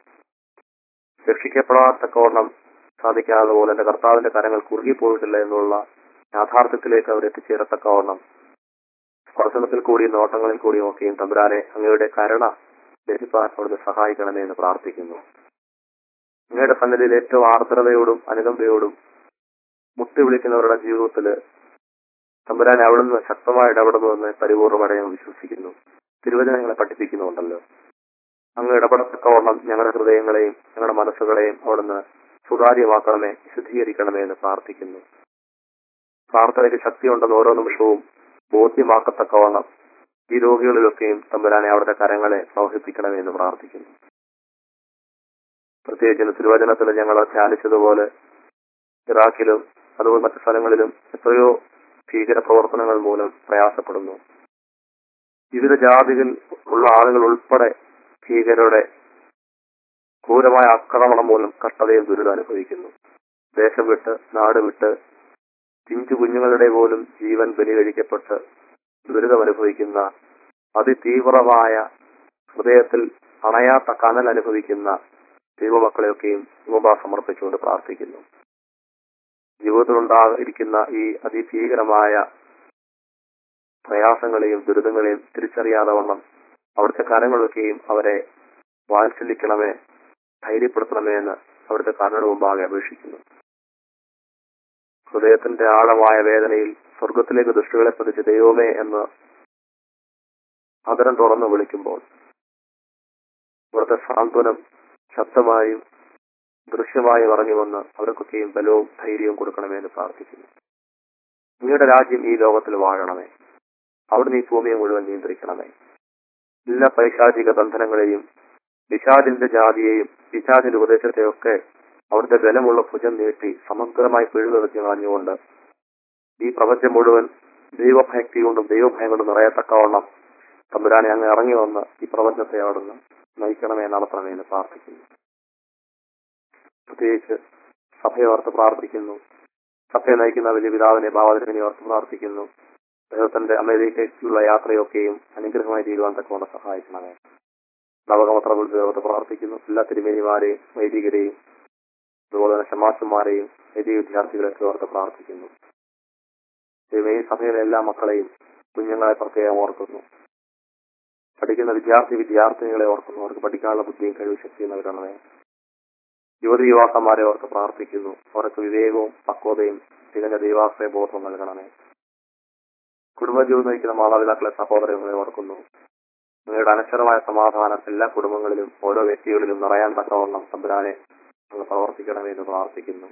രക്ഷിക്കപ്പെടാത്തക്കവണ്ണം സാധിക്കാതെ പോലെ എന്റെ കർത്താവിന്റെ കരങ്ങൾ കുറുകിപ്പോയിട്ടില്ല എന്നുള്ള യാഥാർത്ഥ്യത്തിലേക്ക് അവർ എത്തിച്ചേരത്തക്കവണ്ണം സ്പർശനത്തിൽ കൂടിയും നോട്ടങ്ങളിൽ കൂടിയും ഒക്കെയും തമ്പുരാനെ അങ്ങയുടെ കരുണ ലഭിപ്പാൻ അവിടുന്ന് സഹായിക്കണമേ എന്ന് പ്രാർത്ഥിക്കുന്നു അങ്ങയുടെ സന്നിധിയിൽ ഏറ്റവും ആർദ്രതയോടും അനുകമ്പയോടും മുട്ടി വിളിക്കുന്നവരുടെ ജീവിതത്തില് തമ്പുരാനെ അവിടുന്ന് ശക്തമായി ഇടപെടുന്നുവെന്ന് പരിപൂർണ്ണമായി ഞാൻ വിശ്വസിക്കുന്നു തിരുവചനങ്ങളെ പഠിപ്പിക്കുന്നുണ്ടല്ലോ അങ്ങ് ഇടപെടത്തക്കവണ്ണം ഞങ്ങളുടെ ഹൃദയങ്ങളെയും ഞങ്ങളുടെ മനസ്സുകളെയും അവിടുന്ന് സുതാര്യമാക്കണമേ വിശുദ്ധീകരിക്കണമേ എന്ന് പ്രാർത്ഥിക്കുന്നു പ്രാർത്ഥനയ്ക്ക് ശക്തിയുണ്ടെന്ന് ഓരോ നിമിഷവും ബോധ്യമാക്കത്തക്കവണ്ണം ഈ രോഗികളിലൊക്കെയും തമ്പുരാനെ അവിടുത്തെ കരങ്ങളെ പ്രവഹിപ്പിക്കണമേ എന്ന് പ്രാർത്ഥിക്കുന്നു പ്രത്യേകിച്ച് തിരുവചനത്തിൽ ഞങ്ങൾ ധ്യാനിച്ചതുപോലെ ഇറാഖിലും അതുപോലെ മറ്റു സ്ഥലങ്ങളിലും എത്രയോ ഭീകര പ്രവർത്തനങ്ങൾ മൂലം പ്രയാസപ്പെടുന്നു വിവിധ ജാതികൾ ഉള്ള ആളുകൾ ഉൾപ്പെടെ ഭീകരരുടെ ക്രൂരമായ ആക്രമണം മൂലം കഷ്ടതയും ദുരിതം അനുഭവിക്കുന്നു ദേശം വിട്ട് നാട് വിട്ട് പിഞ്ചു കുഞ്ഞുങ്ങളുടെ പോലും ജീവൻ ബലി കഴിക്കപ്പെട്ട് ദുരിതം അനുഭവിക്കുന്ന അതിതീവ്രമായ ഹൃദയത്തിൽ അണയാത്ത കനൽ അനുഭവിക്കുന്ന ദൈവമക്കളെയൊക്കെയും ഉപ സമർപ്പിച്ചുകൊണ്ട് പ്രാർത്ഥിക്കുന്നു ജീവിതത്തിലുണ്ടായിരിക്കുന്ന ഈ അതിഭീകരമായ പ്രയാസങ്ങളെയും ദുരിതങ്ങളെയും തിരിച്ചറിയാതെ വണ്ണം അവിടുത്തെ കരങ്ങളൊക്കെയും അവരെ വാത്സല്യിക്കണമേ ധൈര്യപ്പെടുത്തണമേ എന്ന് അവിടുത്തെ കണ്ണുടെ മുമ്പാകെ അപേക്ഷിക്കുന്നു ഹൃദയത്തിന്റെ ആഴമായ വേദനയിൽ സ്വർഗത്തിലേക്ക് ദൃഷ്ടികളെ പതിച്ച് ദൈവമേ എന്ന് അതരം തുറന്നു വിളിക്കുമ്പോൾ ഇവിടുത്തെ സാന്ത്വനം ശക്തമായും ദൃശ്യമായും ഇറങ്ങി വന്ന് അവർക്കൊക്കെയും ബലവും ധൈര്യവും കൊടുക്കണമേ എന്ന് പ്രാർത്ഥിക്കുന്നു നിങ്ങളുടെ രാജ്യം ഈ ലോകത്തിൽ വാഴണമേ അവിടുന്ന് ഈ ഭൂമിയെ മുഴുവൻ നിയന്ത്രിക്കണമേ എല്ലാ പൈശാചിക ബന്ധനങ്ങളെയും പിശാചിന്റെ ജാതിയെയും പിശാചിന്റെ ഉപദേശത്തെയൊക്കെ അവിടുത്തെ ബലമുള്ള ഭുജം നീട്ടി സമഗ്രമായി പിഴുതെറിഞ്ഞു കളഞ്ഞുകൊണ്ട് ഈ പ്രപഞ്ചം മുഴുവൻ ദൈവഭക്തി കൊണ്ടും ദൈവഭയം കൊണ്ടും നിറയത്തക്കവണ്ണം തമ്പുരാനെ അങ്ങ് ഇറങ്ങി വന്ന് ഈ പ്രപഞ്ചത്തെ അവിടുന്ന് നയിക്കണമേ നടത്തണമേ എന്ന് പ്രാർത്ഥിക്കുന്നു പ്രത്യേകിച്ച് സഭയെ ഓർത്ത് പ്രാർത്ഥിക്കുന്നു സഭയെ നയിക്കുന്ന വലിയ പിതാവിനെ ഭാവതിനെ ഓർത്ത് പ്രാർത്ഥിക്കുന്നു ദൈവത്തിന്റെ അമേരിക്കയ്ക്കുള്ള യാത്രയൊക്കെയും അനുഗ്രഹമായി തീരുവാൻ തക്കവണ്ണം സഹായിക്കണമേ നവകമത്ര ഓർത്ത് പ്രാർത്ഥിക്കുന്നു എല്ലാ തിരുമേനിമാരെയും വൈദികരെയും അതുപോലെ തന്നെ ശമാശന്മാരെയും വൈദിക വിദ്യാർത്ഥികളെയൊക്കെ ഓർത്ത് പ്രാർത്ഥിക്കുന്നു ദൈവമേ ഈ സഭയിലെ എല്ലാ മക്കളെയും കുഞ്ഞുങ്ങളെ പ്രത്യേകം ഓർക്കുന്നു പഠിക്കുന്ന വിദ്യാർത്ഥി വിദ്യാർത്ഥിനികളെ ഓർക്കുന്നു അവർക്ക് പഠിക്കാനുള്ള ബുദ്ധിയും കഴിവ് ശക്തിയും നൽകണമേ യുവതി യുവാക്കന്മാരെ ഓർത്ത് പ്രാർത്ഥിക്കുന്നു അവർക്ക് വിവേകവും പക്വതയും തികഞ്ഞ ദൈവാശ്രയ ബോധവും നൽകണമേ കുടുംബജീവിതം നയിക്കുന്ന മാതാപിതാക്കളെ സഹോദരങ്ങളെ ഓർക്കുന്നു നിങ്ങളുടെ അനശ്വരമായ സമാധാനം എല്ലാ കുടുംബങ്ങളിലും ഓരോ വ്യക്തികളിലും നിറയാൻ തക്കവണ്ണം തമ്പുരാനെ നിങ്ങൾ പ്രവർത്തിക്കണമേ എന്ന് പ്രാർത്ഥിക്കുന്നു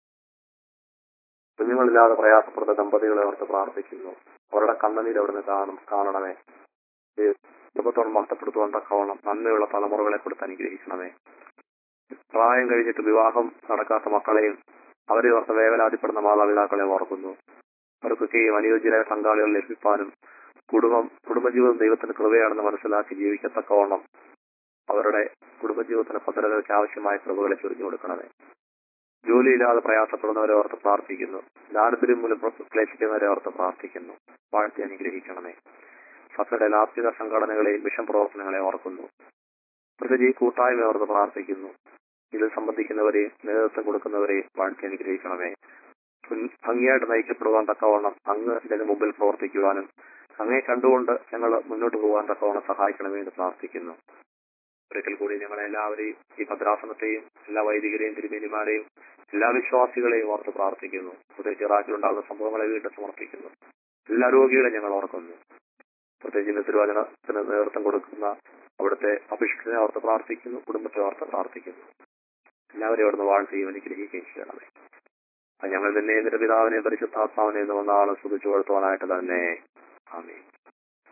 കുഞ്ഞുങ്ങളില്ലാതെ പ്രയാസപ്പെടുന്ന ദമ്പതികളെ ഓർത്ത് പ്രാർത്ഥിക്കുന്നു അവരുടെ കണ്ണുനീര് അവിടുന്ന് കാണും കാണണമേ ദൈവത്തോട് മഹത്വപ്പെടുത്തുവാൻ തക്കവണ്ണം നന്മയുള്ള തലമുറകളെ കൊടുത്ത് അനുഗ്രഹിക്കണമേ പ്രായം കഴിഞ്ഞിട്ട് വിവാഹം നടക്കാത്ത മക്കളെയും അവരെ ഓർത്ത് വേവലാതിപ്പെടുന്ന മാതാപിതാക്കളെ ഓർക്കുന്നു അവർക്കൊക്കെയും അനുയോജ്യരായ പങ്കാളികൾ ലഭിക്കാനും കുടുംബം കുടുംബജീവിതം ദൈവത്തിന്റെ കൃപയാണെന്ന് മനസ്സിലാക്കി ജീവിക്കത്തക്കവണ്ണം അവരുടെ കുടുംബജീവിതത്തിന് ഭദ്രതയ്ക്ക് ആവശ്യമായ കൃപകളെ ചൊരിഞ്ഞു കൊടുക്കണമേ ജോലിയില്ലാതെ പ്രയാസപ്പെടുന്നവരെ ഓർത്ത് പ്രാർത്ഥിക്കുന്നു ദാരിദ്ര്യം മൂലം ക്ലേശിക്കുന്നവരെ ഓർത്ത് പ്രാർത്ഥിക്കുന്നു വാഴ്ത്തി അനുഗ്രഹിക്കണമേ സഭയുടെ ലാസ്തിക സംഘടനകളെയും മിഷൻ പ്രവർത്തനങ്ങളെ ഓർക്കുന്നു പ്രത്യേകിച്ച് ഈ കൂട്ടായ്മ ഓർത്ത് പ്രാർത്ഥിക്കുന്നു ഇതിൽ സംബന്ധിക്കുന്നവരെയും നേതൃത്വം കൊടുക്കുന്നവരെയും വാഴ്ത്തി അനുഗ്രഹിക്കണമേ ഭംഗിയായിട്ട് നയിക്കപ്പെടുവാൻ തക്കവണ്ണം അങ്ങ് ഇതിന് മുമ്പിൽ പ്രവർത്തിക്കുവാനും അങ്ങേ കണ്ടുകൊണ്ട് ഞങ്ങൾ മുന്നോട്ട് പോകാൻ തക്കവണ്ണം സഹായിക്കണമേ എന്ന് പ്രാർത്ഥിക്കുന്നു ഒരിക്കൽ കൂടി ഞങ്ങളെ എല്ലാവരെയും ഈ ഭദ്രാസനത്തെയും എല്ലാ വൈദികരെയും തിരുമേനിമാരെയും എല്ലാ വിശ്വാസികളെയും ഓർത്ത് പ്രാർത്ഥിക്കുന്നു പ്രത്യേകിച്ച് ഇറാഖിലുണ്ടാകുന്ന സംഭവങ്ങളെ വീണ്ടും സമർപ്പിക്കുന്നു എല്ലാ രോഗികളെയും ഞങ്ങൾ ഓർക്കുന്നു പ്രത്യേകിച്ച് ഇന്ന് തിരുവചനത്തിന് നേതൃത്വം കൊടുക്കുന്ന അവിടുത്തെ അഭിഷിക്തനെ ഓർത്ത് പ്രാർത്ഥിക്കുന്നു കുടുംബത്തെ ഓർത്ത് പ്രാർത്ഥിക്കുന്നു എല്ലാവരെയും അവിടുന്ന് വാഴ്ത്തുകയും അനുഗ്രഹിക്കുകയും ചെയ്യണമേ അത് ഞങ്ങൾ തന്നെ നിന്റെ പിതാവിനെ പരിശുദ്ധാത്മാവിനെ എന്ന് വന്നാളും സ്തുതിച്ചു കൊടുത്തുവാനായിട്ട് തന്നെ ആമേ